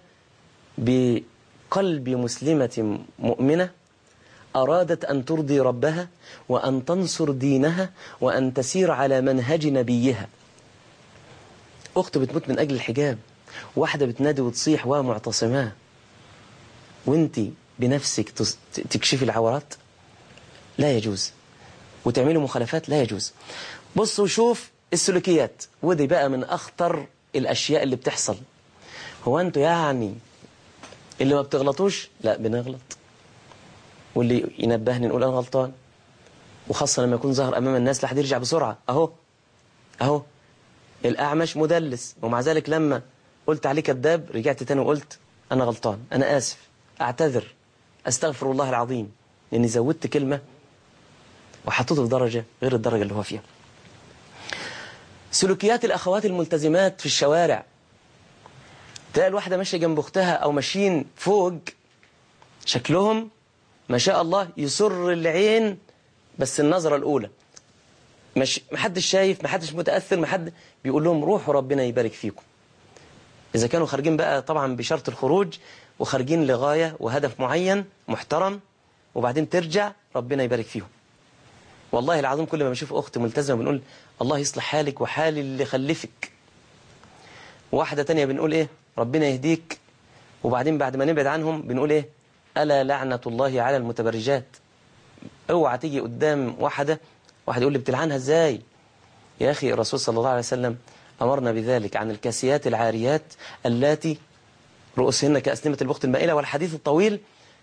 بقلب مسلمة مؤمنة أرادت أن ترضي ربها وأن تنصر دينها وأن تسير على منهج نبيها أخت بتموت من أجل الحجاب واحدة بتنادي وتصيح ومعتصماه وانت بنفسك تس- تكشفي العورات لا يجوز وتعملوا مخالفات لا يجوز بص وشوف السلوكيات ودي بقى من أخطر الأشياء اللي بتحصل هو أنتوا يعني اللي ما بتغلطوش لا بنغلط واللي ينبهني نقول أنا غلطان وخاصة لما يكون ظهر أمام الناس لحد يرجع بسرعة أهو أهو الأعمش مدلس ومع ذلك لما قلت عليه كذاب رجعت تاني وقلت أنا غلطان أنا آسف أعتذر أستغفر الله العظيم لأني زودت كلمة وحطيته في درجة غير الدرجة اللي هو فيها سلوكيات الأخوات الملتزمات في الشوارع تلاقي الواحدة ماشية جنب أختها أو ماشيين فوق شكلهم ما شاء الله يسر العين بس النظرة الأولى مش محدش شايف محدش متأثر محد بيقول لهم روحوا ربنا يبارك فيكم إذا كانوا خارجين بقى طبعا بشرط الخروج وخارجين لغاية وهدف معين محترم وبعدين ترجع ربنا يبارك فيهم والله العظيم كل ما بشوف أخت ملتزمة بنقول الله يصلح حالك وحال اللي خلفك واحدة تانية بنقول إيه ربنا يهديك وبعدين بعد ما نبعد عنهم بنقول إيه ألا لعنة الله على المتبرجات اوعى تيجي قدام واحدة واحد يقول لي بتلعنها ازاي يا أخي الرسول صلى الله عليه وسلم أمرنا بذلك عن الكاسيات العاريات اللاتي رؤوسهن كأسنمة البخت المائلة والحديث الطويل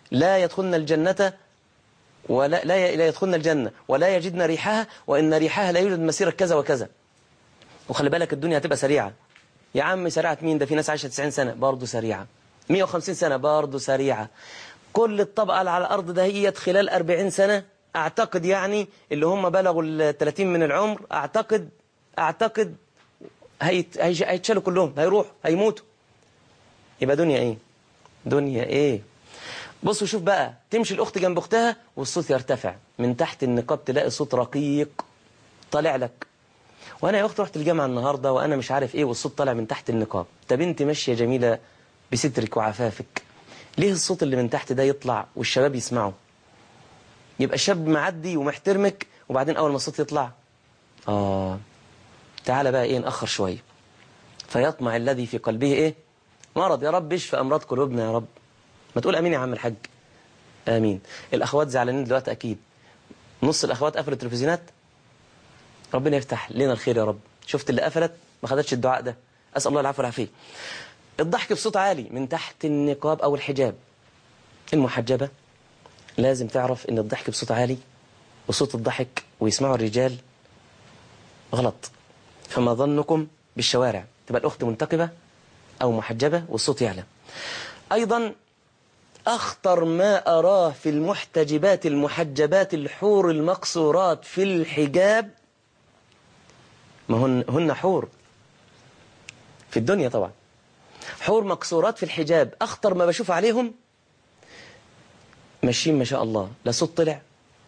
لا يدخلن الجنة ولا لا لا يدخلن الجنة ولا يجدن ريحها وإن ريحها لا يوجد مسيرة كذا وكذا وخلي بالك الدنيا هتبقى سريعة يا عم سريعة مين ده في ناس عايشة 90 سنة برضه سريعة 150 سنة برضه سريعة كل الطبقة اللي على الأرض دهيت خلال 40 سنة أعتقد يعني اللي هم بلغوا ال 30 من العمر أعتقد أعتقد هيت- هيج- هيتشالوا كلهم هيروحوا هيموتوا يبقى دنيا إيه دنيا إيه بصوا شوف بقى تمشي الأخت جنب أختها والصوت يرتفع من تحت النقاب تلاقي صوت رقيق طالع لك وانا يا اخت رحت الجامعه النهارده وانا مش عارف ايه والصوت طالع من تحت النقاب طب انت ماشيه جميله بسترك وعفافك ليه الصوت اللي من تحت ده يطلع والشباب يسمعه يبقى الشاب معدي ومحترمك وبعدين اول ما الصوت يطلع اه تعالى بقى ايه ناخر شويه فيطمع الذي في قلبه ايه مرض يا رب اشفى امراض قلوبنا يا رب ما تقول امين يا عم الحاج امين الاخوات زعلانين دلوقتي اكيد نص الاخوات قفلوا التلفزيونات ربنا يفتح لنا الخير يا رب شفت اللي قفلت ما خدتش الدعاء ده أسأل الله العفو والعافية الضحك بصوت عالي من تحت النقاب أو الحجاب المحجبة لازم تعرف ان الضحك بصوت عالي وصوت الضحك ويسمعه الرجال غلط فما ظنكم بالشوارع تبقى الأخت منتقبة أو محجبة والصوت يعلى أيضا أخطر ما أراه في المحتجبات المحجبات الحور المقصورات في الحجاب ما هن, هن حور في الدنيا طبعا حور مقصورات في الحجاب أخطر ما بشوف عليهم ماشيين ما شاء الله لا صوت طلع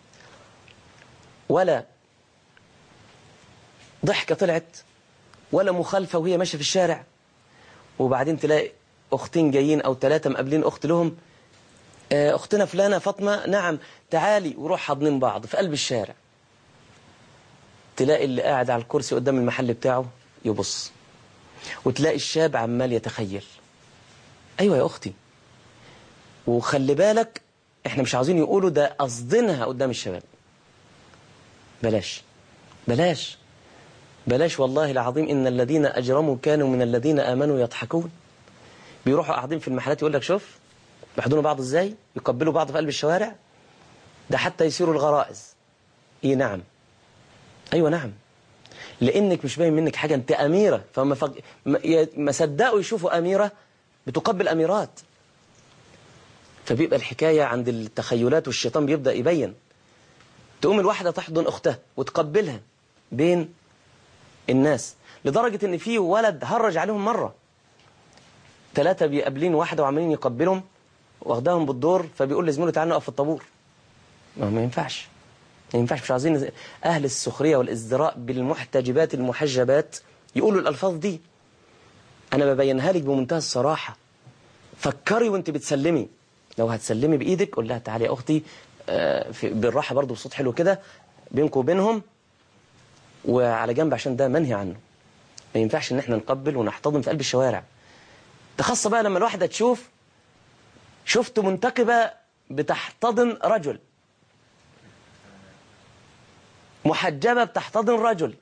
ولا ضحكة طلعت ولا مخالفة وهي ماشية في الشارع وبعدين تلاقي أختين جايين أو ثلاثة مقابلين أخت لهم آه، أختنا فلانة فاطمة نعم تعالي وروح حاضنين بعض في قلب الشارع تلاقي اللي قاعد على الكرسي قدام المحل بتاعه يبص وتلاقي الشاب عمال يتخيل أيوة يا أختي وخلي بالك احنا مش عاوزين يقولوا ده قصدينها قدام الشباب بلاش بلاش بلاش والله العظيم إن الذين أجرموا كانوا من الذين آمنوا يضحكون بيروحوا قاعدين في المحلات يقول لك شوف بيحضنوا بعض ازاي يقبلوا بعض في قلب الشوارع ده حتى يصيروا الغرائز ايه نعم ايوه نعم لانك مش باين منك حاجه انت اميره فما فق... ما ي- ما صدقوا يشوفوا اميره بتقبل اميرات فبيبقى الحكايه عند التخيلات والشيطان بيبدا يبين تقوم الواحده تحضن اختها وتقبلها بين الناس لدرجه ان في ولد هرج عليهم مره ثلاثة بيقابلين واحدة وعمالين يقبلهم واخداهم بالدور فبيقول لزميله تعالى نقف في الطابور ما, ما ينفعش ما ينفعش مش عايزين أهل السخرية والازدراء بالمحتجبات المحجبات يقولوا الألفاظ دي أنا ببينها لك بمنتهى الصراحة فكري وانت بتسلمي لو هتسلمي بإيدك قول لها تعالي يا أختي آه، في- بالراحة برضو بصوت حلو كده بينكم وبينهم وعلى جنب عشان ده منهي عنه ما ينفعش ان احنا نقبل ونحتضن في قلب الشوارع ده خاصة بقى لما الواحدة تشوف شفت منتقبة بتحتضن رجل محجبة بتحتضن رجل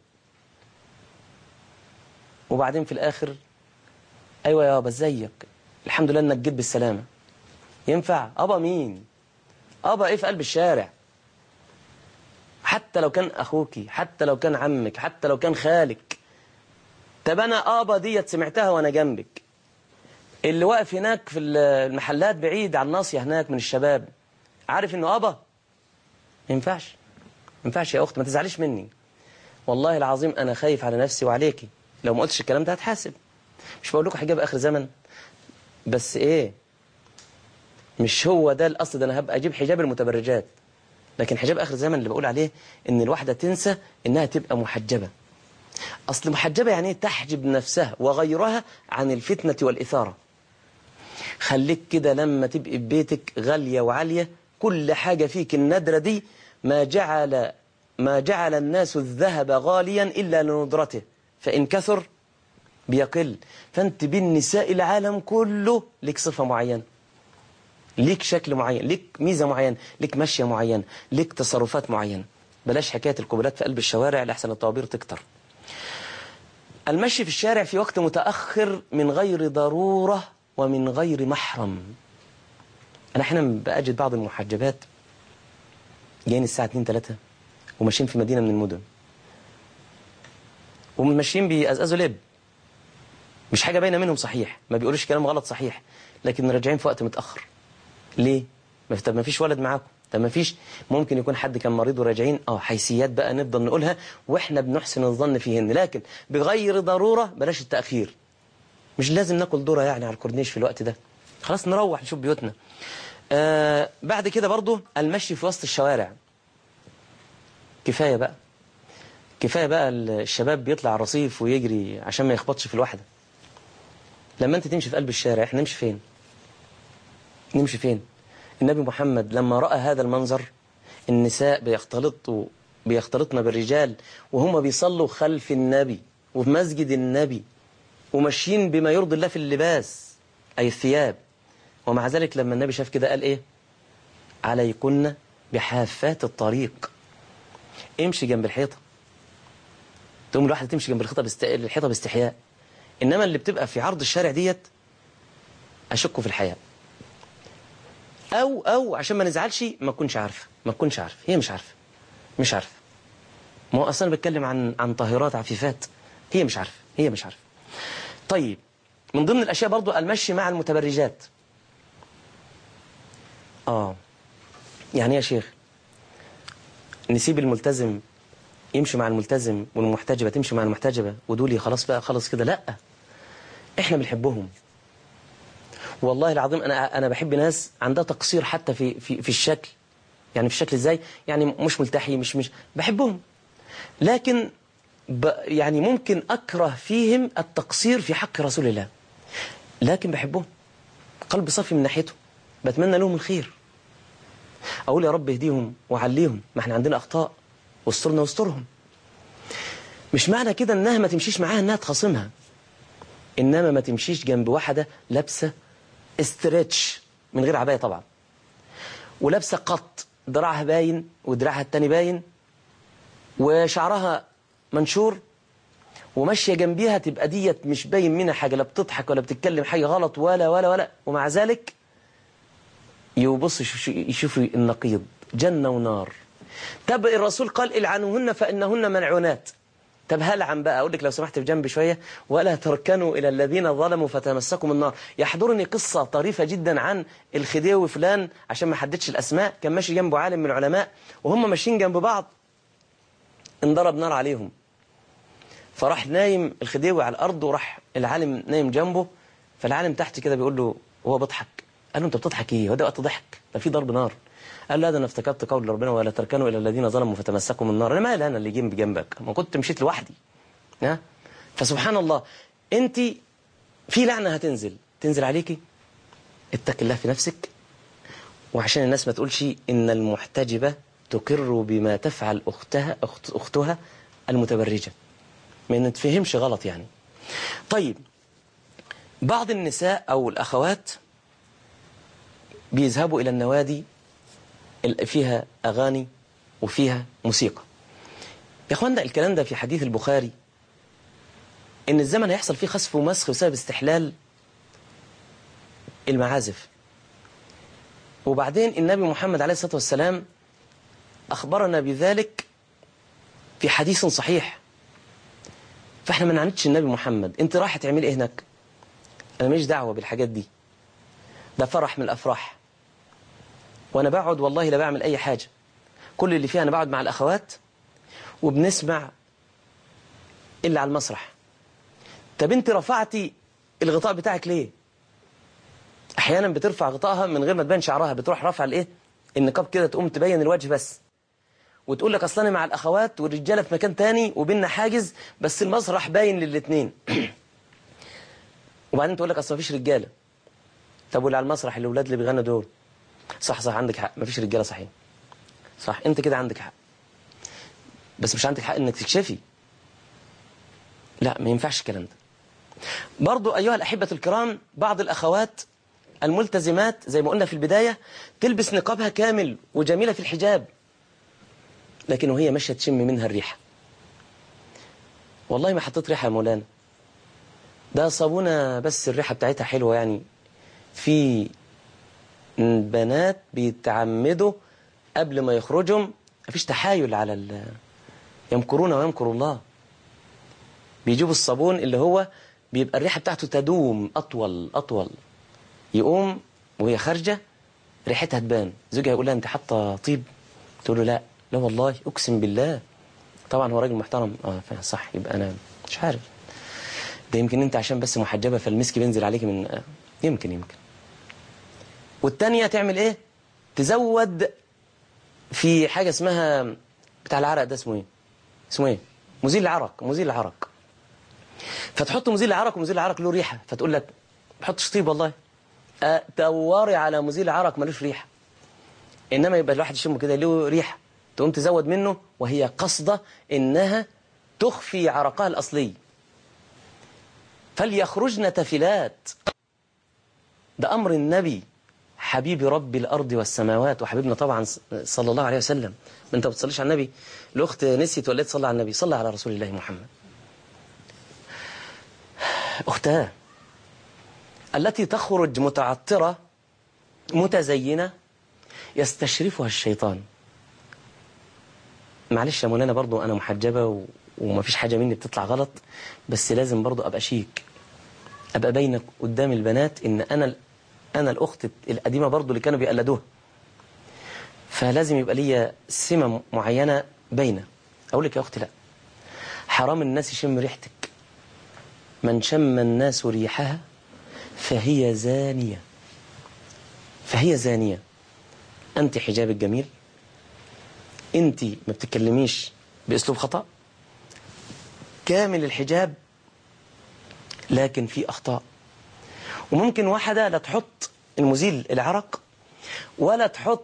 وبعدين في الآخر أيوة يا أبا ازيك الحمد لله إنك جيت بالسلامة ينفع أبا مين أبا إيه في قلب الشارع حتى لو كان أخوكي حتى لو كان عمك حتى لو كان خالك طب أنا أبا ديت سمعتها وأنا جنبك اللي واقف هناك في المحلات بعيد عن الناصية هناك من الشباب عارف انه ابا ما ينفعش ما ينفعش يا اخت ما تزعليش مني والله العظيم انا خايف على نفسي وعليكي لو ما قلتش الكلام ده هتحاسب مش بقول لكم حجاب اخر زمن بس ايه مش هو ده الاصل ده انا هبقى اجيب حجاب المتبرجات لكن حجاب اخر زمن اللي بقول عليه ان الواحده تنسى انها تبقى محجبه اصل محجبه يعني إيه؟ تحجب نفسها وغيرها عن الفتنه والاثاره خليك كده لما تبقي في بيتك غالية وعالية كل حاجة فيك الندرة دي ما جعل ما جعل الناس الذهب غاليا إلا لندرته فإن كثر بيقل فأنت بين نساء العالم كله لك صفة معينة ليك شكل معين ليك ميزة معينة ليك مشية معينة ليك تصرفات معينة بلاش حكاية القبلات في قلب الشوارع لأحسن الطوابير تكتر المشي في الشارع في وقت متأخر من غير ضرورة ومن غير محرم انا احيانا بجد بعض المحجبات جايين الساعه 2 3 وماشيين في مدينه من المدن وماشيين بيقزقزوا لب مش حاجه باينه منهم صحيح ما بيقولوش كلام غلط صحيح لكن راجعين في وقت متاخر ليه ما في- طب ما فيش ولد معاكم طب ما فيش ممكن يكون حد كان مريض وراجعين اه حيثيات بقى نفضل نقولها واحنا بنحسن الظن فيهن لكن بغير ضروره بلاش التاخير مش لازم ناكل ذره يعني على الكورنيش في الوقت ده خلاص نروح نشوف بيوتنا آه بعد كده برضو المشي في وسط الشوارع كفايه بقى كفايه بقى الشباب بيطلع على الرصيف ويجري عشان ما يخبطش في الواحده لما انت تمشي في قلب الشارع احنا نمشي فين نمشي فين النبي محمد لما رأى هذا المنظر النساء بيختلطوا بيختلطن بالرجال وهم بيصلوا خلف النبي وفي مسجد النبي وماشيين بما يرضي الله في اللباس أي الثياب ومع ذلك لما النبي شاف كده قال إيه عليكن بحافات الطريق امشي جنب الحيطة تقوم الواحدة تمشي جنب الحيطة باست... الحيطة باستحياء إنما اللي بتبقى في عرض الشارع ديت أشك في الحياة أو أو عشان ما نزعلش ما تكونش عارفة ما تكونش عارفة هي مش عارفة مش عارفة ما هو أصلا بتكلم عن عن طاهرات عفيفات هي مش عارفة هي مش عارفة طيب من ضمن الأشياء برضو المشي مع المتبرجات آه يعني إيه يا شيخ نسيب الملتزم يمشي مع الملتزم والمحتجبة تمشي مع المحتجبة ودول خلاص بقى خلاص كده لا احنا بنحبهم والله العظيم انا انا بحب ناس عندها تقصير حتى في في في الشكل يعني في الشكل ازاي يعني مش ملتحي مش مش بحبهم لكن ب يعني ممكن اكره فيهم التقصير في حق رسول الله لكن بحبهم قلب صافي من ناحيته بتمنى لهم الخير اقول يا رب اهديهم وعليهم ما احنا عندنا اخطاء واسترنا واسترهم مش معنى كده انها ما تمشيش معاها انها تخاصمها انما ما تمشيش جنب واحده لابسه استرتش من غير عبايه طبعا ولابسه قط دراعها باين ودراعها التاني باين وشعرها منشور وماشيه جنبيها تبقى ديت مش باين منها حاجه لا بتضحك ولا بتتكلم حاجه غلط ولا ولا ولا ومع ذلك يبص يشوفوا النقيض جنه ونار طب الرسول قال العنوهن فانهن ملعونات طب هلعن بقى اقول لك لو سمحت في جنبي شويه ولا تركنوا الى الذين ظلموا فتمسكوا النار يحضرني قصه طريفه جدا عن الخديوي فلان عشان ما حددش الاسماء كان ماشي جنبه عالم من العلماء وهم ماشيين جنب بعض انضرب نار عليهم فراح نايم الخديوي على الارض وراح العالم نايم جنبه فالعالم تحت كده بيقول له وهو بيضحك قال له انت بتضحك ايه هو ده وقت ضحك ده في ضرب نار قال لا ده انا افتكرت قول ربنا ولا تركنوا الى الذين ظلموا فتمسكوا من النار انا مالي انا اللي جنب جنبك ما كنت مشيت لوحدي ها فسبحان الله انت في لعنه هتنزل تنزل عليكي اتق الله في نفسك وعشان الناس ما تقولش ان المحتجبه تقر بما تفعل اختها أخت اختها المتبرجه ما نتفهمش غلط يعني طيب بعض النساء او الاخوات بيذهبوا الى النوادي فيها أغاني وفيها موسيقى يا أخوان ده الكلام ده في حديث البخاري إن الزمن هيحصل فيه خسف ومسخ بسبب استحلال المعازف وبعدين النبي محمد عليه الصلاة والسلام أخبرنا بذلك في حديث صحيح فاحنا ما نعنتش النبي محمد انت رايح تعمل ايه هناك انا ماليش دعوه بالحاجات دي ده فرح من الافراح وانا بقعد والله لا بعمل اي حاجة كل اللي فيها انا بقعد مع الاخوات وبنسمع اللي على المسرح طب انت رفعتي الغطاء بتاعك ليه احيانا بترفع غطائها من غير ما تبان شعرها بتروح رافعه الايه النقاب كده تقوم تبين الوجه بس وتقول لك اصل انا مع الاخوات والرجاله في مكان تاني وبيننا حاجز بس المسرح باين للاثنين وبعدين تقول لك اصل مفيش رجاله طب واللي على المسرح الاولاد اللي بيغنوا دول صح صح عندك حق مفيش رجاله صحيح صح انت كده عندك حق بس مش عندك حق انك تكشفي لا ما ينفعش الكلام ده برضو ايها الاحبه الكرام بعض الاخوات الملتزمات زي ما قلنا في البدايه تلبس نقابها كامل وجميله في الحجاب لكن وهي ماشيه تشم منها الريحه والله ما حطيت ريحه يا مولانا ده صابونه بس الريحه بتاعتها حلوه يعني في البنات بيتعمدوا قبل ما يخرجوا مفيش تحايل على ال... يمكرون ويمكر الله بيجيبوا الصابون اللي هو بيبقى الريحة بتاعته تدوم أطول أطول يقوم وهي خارجة ريحتها تبان زوجها يقول لها أنت حاطة طيب تقول له لا لا والله أقسم بالله طبعا هو راجل محترم اه فعلا صح يبقى أنا مش عارف ده يمكن أنت عشان بس محجبة فالمسك بينزل عليك من آه، يمكن يمكن والتانية تعمل إيه تزود في حاجة اسمها بتاع العرق ده اسمه إيه اسمه إيه مزيل العرق مزيل العرق فتحط مزيل العرق ومزيل العرق له ريحة فتقول لك ما تحطش طيب والله أه، دوري على مزيل العرق ملوش ريحة إنما يبقى الواحد يشمه كده له ريحة تقوم تزود منه وهي قصدة إنها تخفي عرقها الأصلي فليخرجن تفلات ده أمر النبي حبيب رب الأرض والسماوات وحبيبنا طبعا صلى الله عليه وسلم ما أنت ما بتصليش على النبي الأخت نسيت ولا تصلي على النبي صلى على رسول الله محمد أختاه التي تخرج متعطرة متزينة يستشرفها الشيطان معلش يا مولانا برضو أنا محجبة و... ومفيش حاجة مني بتطلع غلط بس لازم برضو أبقى شيك أبقى بينك قدام البنات إن أنا ال- أنا الأخت القديمة برضو اللي كانوا بيقلدوها فلازم يبقى ليا سمة معينة باينة أقول لك يا أختي لا حرام الناس يشم ريحتك من شم الناس ريحها فهي زانية فهي زانية أنت حجابك جميل أنت ما بتتكلميش بأسلوب خطأ كامل الحجاب لكن في أخطاء وممكن واحدة لا تحط المزيل العرق ولا تحط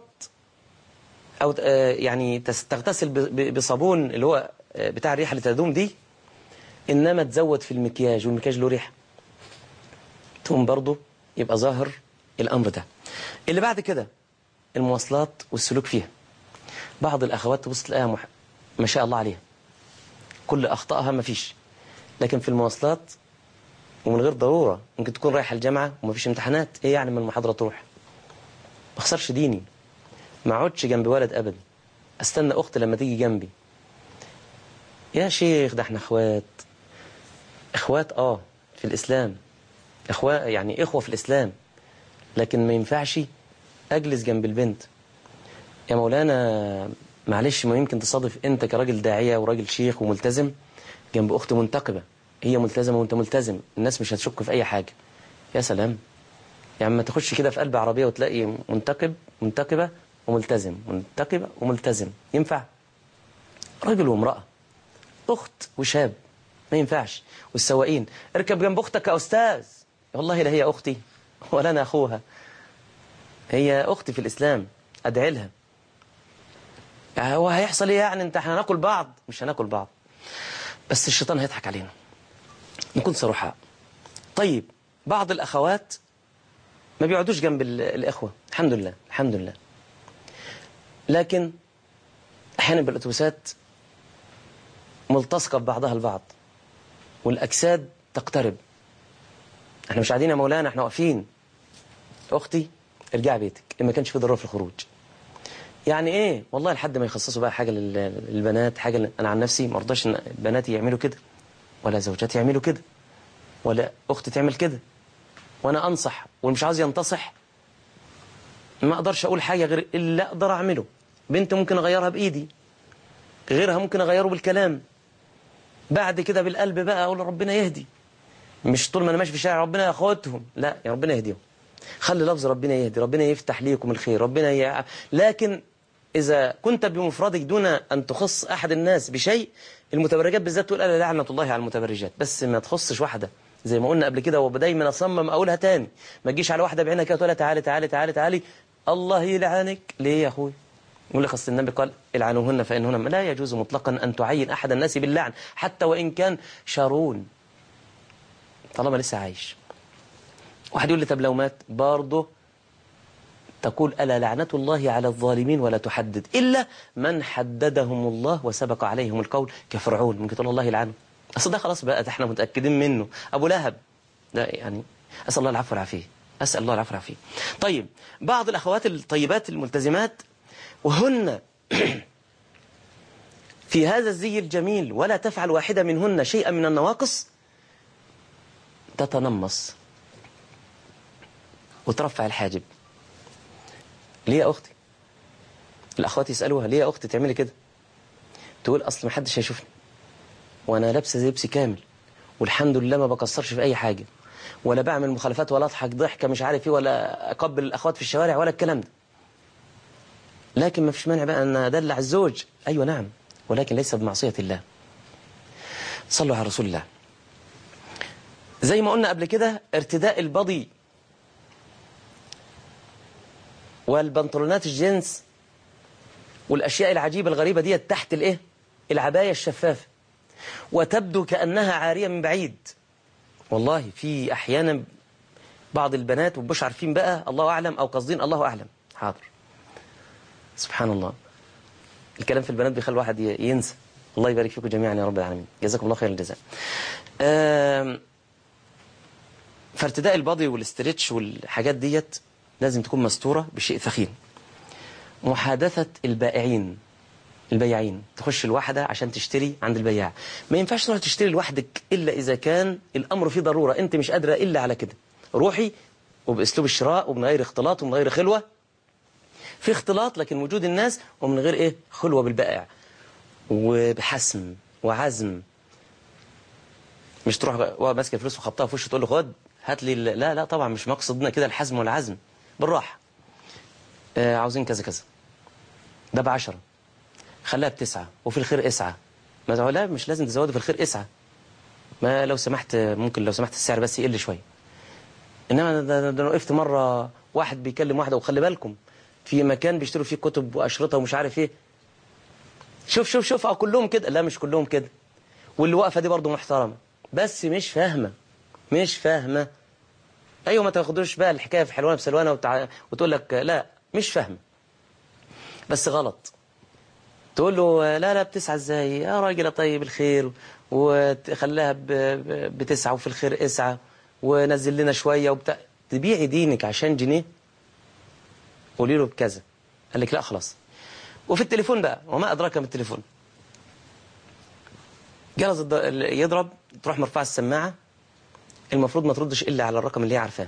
أو آه، يعني تس- تغتسل ب- ب- بصابون اللي هو آه، بتاع الريحة اللي تدوم دي إنما تزود في المكياج والمكياج له ريحة تقوم برضه يبقى ظاهر الأمر ده اللي بعد كده المواصلات والسلوك فيها بعض الأخوات تبص تلاقيها مح... ما شاء الله عليها كل أخطائها ما فيش لكن في المواصلات ومن غير ضرورة ممكن تكون رايحة الجامعة وما فيش امتحانات ايه يعني من المحاضرة تروح ما اخسرش ديني ما اقعدش جنب ولد أبدا استنى أختي لما تيجي جنبي يا شيخ ده احنا اخوات اخوات اه في الإسلام اخوة يعني اخوة في الإسلام لكن ما ينفعش أجلس جنب البنت يا مولانا معلش ما يمكن تصادف انت كراجل داعية وراجل شيخ وملتزم جنب أخت منتقبة هي ملتزمة وانت ملتزم الناس مش هتشك في أي حاجة يا سلام يعني ما تخش كده في قلب عربية وتلاقي منتقب منتقبة وملتزم منتقبة وملتزم ينفع راجل وامرأة أخت وشاب ما ينفعش والسواقين اركب جنب أختك يا أستاذ والله لا هي أختي ولا أنا أخوها هي أختي في الإسلام أدعي لها يعني هو هيحصل إيه يعني أنت هناكل بعض مش هناكل بعض بس الشيطان هيضحك علينا نكون صراحة طيب بعض الأخوات ما بيقعدوش جنب ال- الإخوة الحمد لله الحمد لله لكن أحيانا بالأتوبيسات ملتصقة ببعضها البعض والأجساد تقترب احنا مش قاعدين يا مولانا احنا واقفين أختي ارجعي بيتك إن ما كانش في ضرورة في الخروج يعني ايه والله لحد ما يخصصوا بقى حاجة لل- للبنات حاجة ل- انا عن نفسي ما ارضاش ان بناتي يعملوا كده ولا زوجاتي يعملوا كده ولا اختي تعمل كده وانا انصح والمش عاوز ينتصح ما اقدرش اقول حاجة غير اللي اقدر اعمله بنت ممكن اغيرها بايدي غيرها ممكن اغيره بالكلام بعد كده بالقلب بقى اقول ربنا يهدي مش طول ما انا ماشي في الشارع ربنا ياخدهم لا يا ربنا يهديهم خلي لفظ ربنا يهدي ربنا يفتح ليكم الخير ربنا ي... لكن إذا كنت بمفردك دون أن تخص أحد الناس بشيء المتبرجات بالذات تقول ألا لعنة الله على المتبرجات بس ما تخصش واحدة زي ما قلنا قبل كده ودايما أصمم أقولها تاني ما تجيش على واحدة بعينها كده تقول لها تعالي تعالي تعالي تعالي الله يلعنك ليه يا أخوي يقول لك أصل النبي قال العنوهن فإنهن لا يجوز مطلقا أن تعين أحد الناس باللعن حتى وإن كان شارون طالما لسه عايش واحد يقول لي طب لو مات برضه تقول ألا لعنة الله على الظالمين ولا تحدد إلا من حددهم الله وسبق عليهم القول كفرعون ممكن تقول الله يلعنه أصل ده خلاص بقى ده احنا متأكدين منه أبو لهب ده يعني أسأل الله العفو والعافية أسأل الله العفو والعافية طيب بعض الأخوات الطيبات الملتزمات وهن في هذا الزي الجميل ولا تفعل واحدة منهن شيئا من النواقص تتنمص وترفع الحاجب ليه يا أختي الأخوات يسألوها ليه يا أختي تعملي كده تقول أصل محدش هيشوفني وأنا لابسة زي لبسي كامل والحمد لله ما بكسرش في أي حاجة ولا بعمل مخالفات ولا أضحك ضحكة مش عارف إيه ولا أقبل الأخوات في الشوارع ولا الكلام ده لكن ما فيش مانع بقى أن أدلع الزوج أيوة نعم ولكن ليس بمعصية الله صلوا على رسول الله زي ما قلنا قبل كده ارتداء البضي والبنطلونات الجنس والأشياء العجيبة الغريبة دي تحت الإيه؟ العباية الشفافة وتبدو كأنها عارية من بعيد والله في أحيانا بعض البنات ومش عارفين بقى الله أعلم أو قصدين الله أعلم حاضر سبحان الله الكلام في البنات بيخلي الواحد ينسى الله يبارك فيكم جميعا يا رب العالمين جزاكم الله خير الجزاء فارتداء البادي والاسترتش والحاجات ديت لازم تكون مستورة بشيء ثخين محادثة البائعين البياعين تخش الواحدة عشان تشتري عند البياع ما ينفعش تروح تشتري لوحدك إلا إذا كان الأمر فيه ضرورة أنت مش قادرة إلا على كده روحي وبأسلوب الشراء ومن غير اختلاط ومن غير خلوة في اختلاط لكن وجود الناس ومن غير إيه خلوة بالبائع وبحسم وعزم مش تروح ماسك الفلوس وخبطها في وشه تقول له خد هات لي لا لا طبعا مش مقصدنا كده الحزم والعزم بالراحة آه عاوزين كذا كذا ده بعشرة خليها بتسعة وفي الخير اسعى ما لا مش لازم تزودي في الخير اسعى ما لو سمحت ممكن لو سمحت السعر بس يقل شوية انما ده, ده وقفت مرة واحد بيكلم واحدة وخلي بالكم في مكان بيشتروا فيه كتب واشرطة ومش عارف ايه شوف شوف شوف اه كلهم كده لا مش كلهم كده واللي واقفة دي برضه محترمة بس مش فاهمة مش فاهمة ايوه ما تاخدوش بقى الحكاية في حلوانة بسلوانة وتع... وتقول لك لا مش فاهمة بس غلط تقول له لا لا بتسعى ازاي يا راجل طيب الخير وخليها بتسعى وفي الخير اسعى ونزل لنا شوية وبتاع تبيعي دينك عشان جنيه قولي له بكذا قال لك لا خلاص وفي التليفون بقى وما أدراك من التليفون جرس يضرب تروح مرفعة السماعة المفروض ما تردش إلا على الرقم اللي هي عارفاه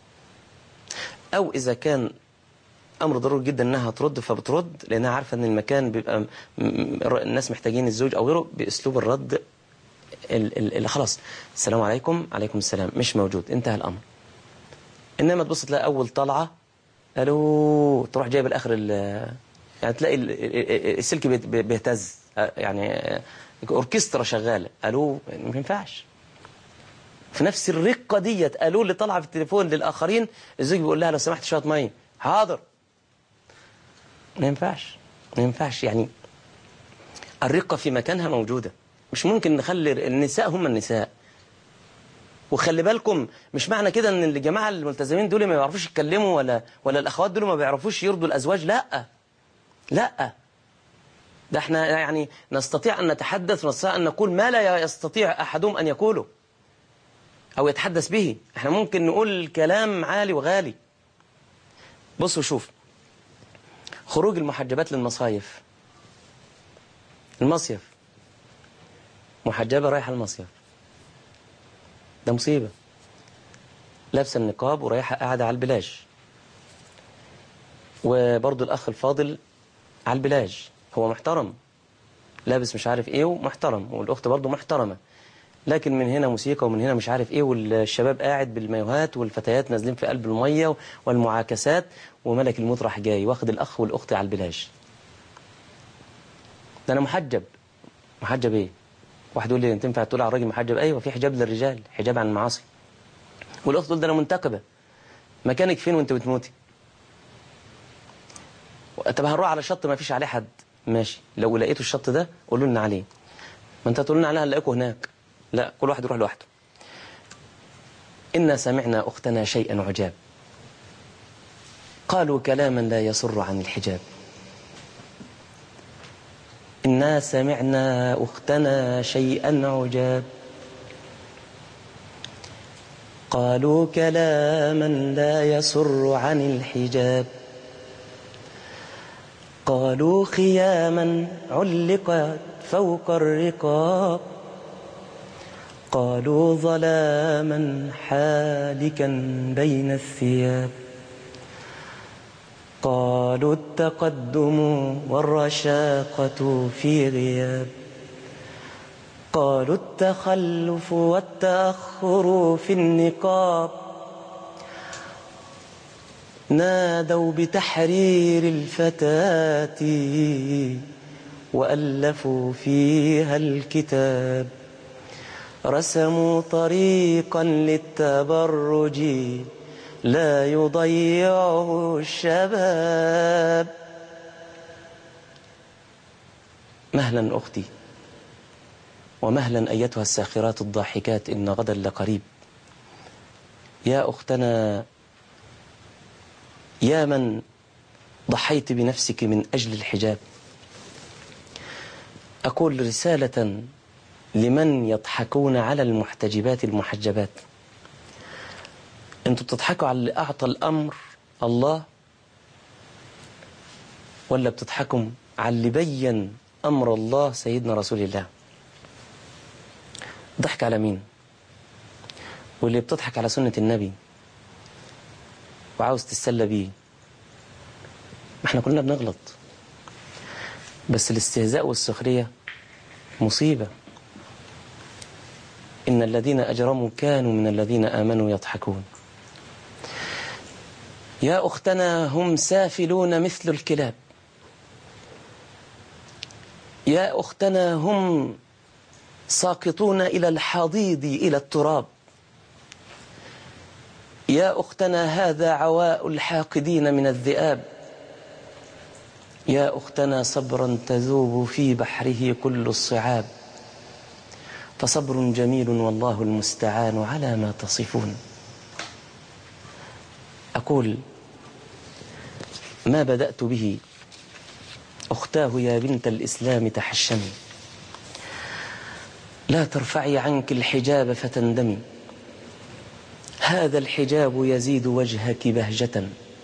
أو إذا كان أمر ضروري جدا أنها ترد فبترد لأنها عارفة أن المكان بيبقى الناس محتاجين الزوج أو غيره بأسلوب الرد اللي خلاص السلام عليكم عليكم السلام مش موجود انتهى الأمر إنما تبص تلاقي أول طلعة ألو تروح جايب الآخر يعني تلاقي السلك بيهتز يعني أوركسترا شغالة ألو ما ينفعش في نفس الرقة ديت ألو اللي طالعة في التليفون للآخرين الزوج بيقول لها لو سمحت شوية مية حاضر ما ينفعش ما ينفعش يعني الرقة في مكانها موجودة مش ممكن نخلي النساء هم النساء وخلي بالكم مش معنى كده ان الجماعة الملتزمين دول ما بيعرفوش يتكلموا ولا ولا الاخوات دول ما بيعرفوش يرضوا الازواج لا لا ده احنا يعني نستطيع ان نتحدث ونستطيع ان نقول ما لا يستطيع احدهم ان يقوله او يتحدث به احنا ممكن نقول كلام عالي وغالي بصوا شوف خروج المحجبات للمصايف المصيف محجبة رايحة المصيف ده مصيبة لابسة النقاب ورايحة قاعدة على البلاج وبرضو الأخ الفاضل على البلاج هو محترم لابس مش عارف ايه ومحترم والأخت برضو محترمة لكن من هنا موسيقى ومن هنا مش عارف ايه والشباب قاعد بالمايوهات والفتيات نازلين في قلب المية والمعاكسات وملك الموت راح جاي واخد الأخ والأخت على البلاج ده أنا محجب محجب ايه واحد يقول لي انت ينفع تقول على الراجل محجب ايوه في حجاب للرجال حجاب عن المعاصي والاخت تقول ده انا منتقبه مكانك فين وانت بتموتي طب هنروح على شط ما فيش عليه حد ماشي لو لقيتوا الشط ده قولوا لنا عليه ما انت هتقول لنا عليها هنلاقيكم هناك لا كل واحد يروح لوحده إنا سمعنا أختنا شيئا عجاب قالوا كلاما لا يسر عن الحجاب إنا سمعنا أختنا شيئا عجاب قالوا كلاما لا يسر عن الحجاب قالوا خياما علقت فوق الرقاب قالوا ظلاما حالكا بين الثياب قالوا التقدم والرشاقة في غياب قالوا التخلف والتأخر في النقاب نادوا بتحرير الفتاة وألفوا فيها الكتاب رسموا طريقا للتبرج لا يضيعه الشباب مهلا أختي ومهلا أيتها الساخرات الضاحكات إن غدا لقريب يا أختنا يا من ضحيت بنفسك من أجل الحجاب أقول رسالة لمن يضحكون على المحتجبات المحجبات انتوا بتضحكوا على اللي أعطى الأمر الله ولا بتضحكوا على اللي بين أمر الله سيدنا رسول الله ضحك على مين واللي بتضحك على سنة النبي وعاوز تتسلى بيه ما احنا كلنا بنغلط بس الاستهزاء والسخرية مصيبة إن الذين أجرموا كانوا من الذين آمنوا يضحكون يا أختنا هم سافلون مثل الكلاب يا أختنا هم ساقطون إلى الحضيض إلى التراب يا أختنا هذا عواء الحاقدين من الذئاب يا أختنا صبرا تذوب في بحره كل الصعاب فصبر جميل والله المستعان على ما تصفون أقول ما بدأت به أختاه يا بنت الإسلام تحشمي لا ترفعي عنك الحجاب فتندمي هذا الحجاب يزيد وجهك بهجة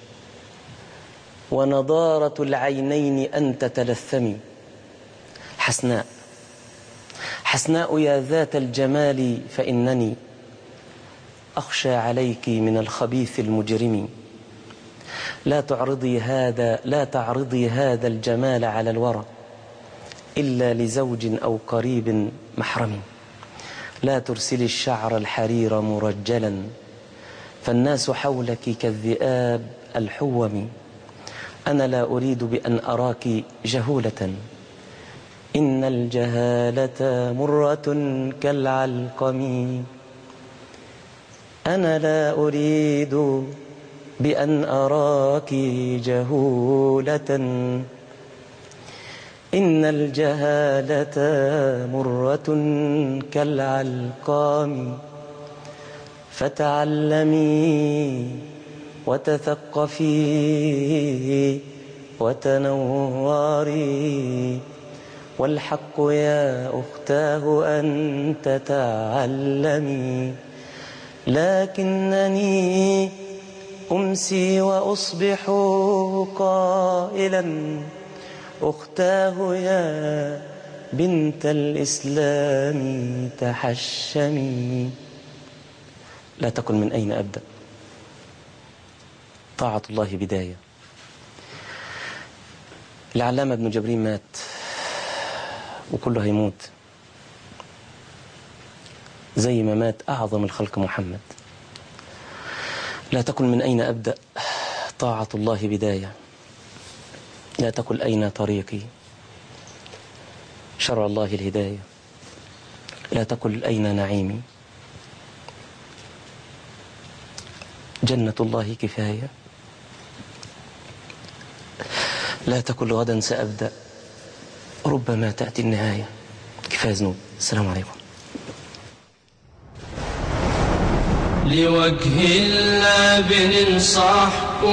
ونضارة العينين أن تتلثمي حسناء حسناء يا ذات الجمال فإنني أخشى عليك من الخبيث المجرم لا تعرضي هذا لا تعرضي هذا الجمال على الورى إلا لزوج أو قريب محرم لا ترسلي الشعر الحرير مرجلا فالناس حولك كالذئاب الحوم أنا لا أريد بأن أراك جهولة إن الجهالة مرة كالعلقم أنا لا أريد بأن أراك جهولة إن الجهالة مرة كالعلقام فتعلمي وتثقفي وتنوري والحق يا أختاه أن تتعلمي لكنني أمسي وأصبح قائلا أختاه يا بنت الإسلام تحشمي لا تقل من أين أبدأ طاعة الله بداية العلامة ابن جبرين مات وكله هيموت زي ما مات أعظم الخلق محمد لا تقل من أين أبدأ طاعة الله بداية لا تقل أين طريقي شرع الله الهداية لا تقل أين نعيمي جنة الله كفاية لا تقل غدا سأبدأ ربما تأتي النهاية كفاية ذنوب السلام عليكم لوجه الله بننصح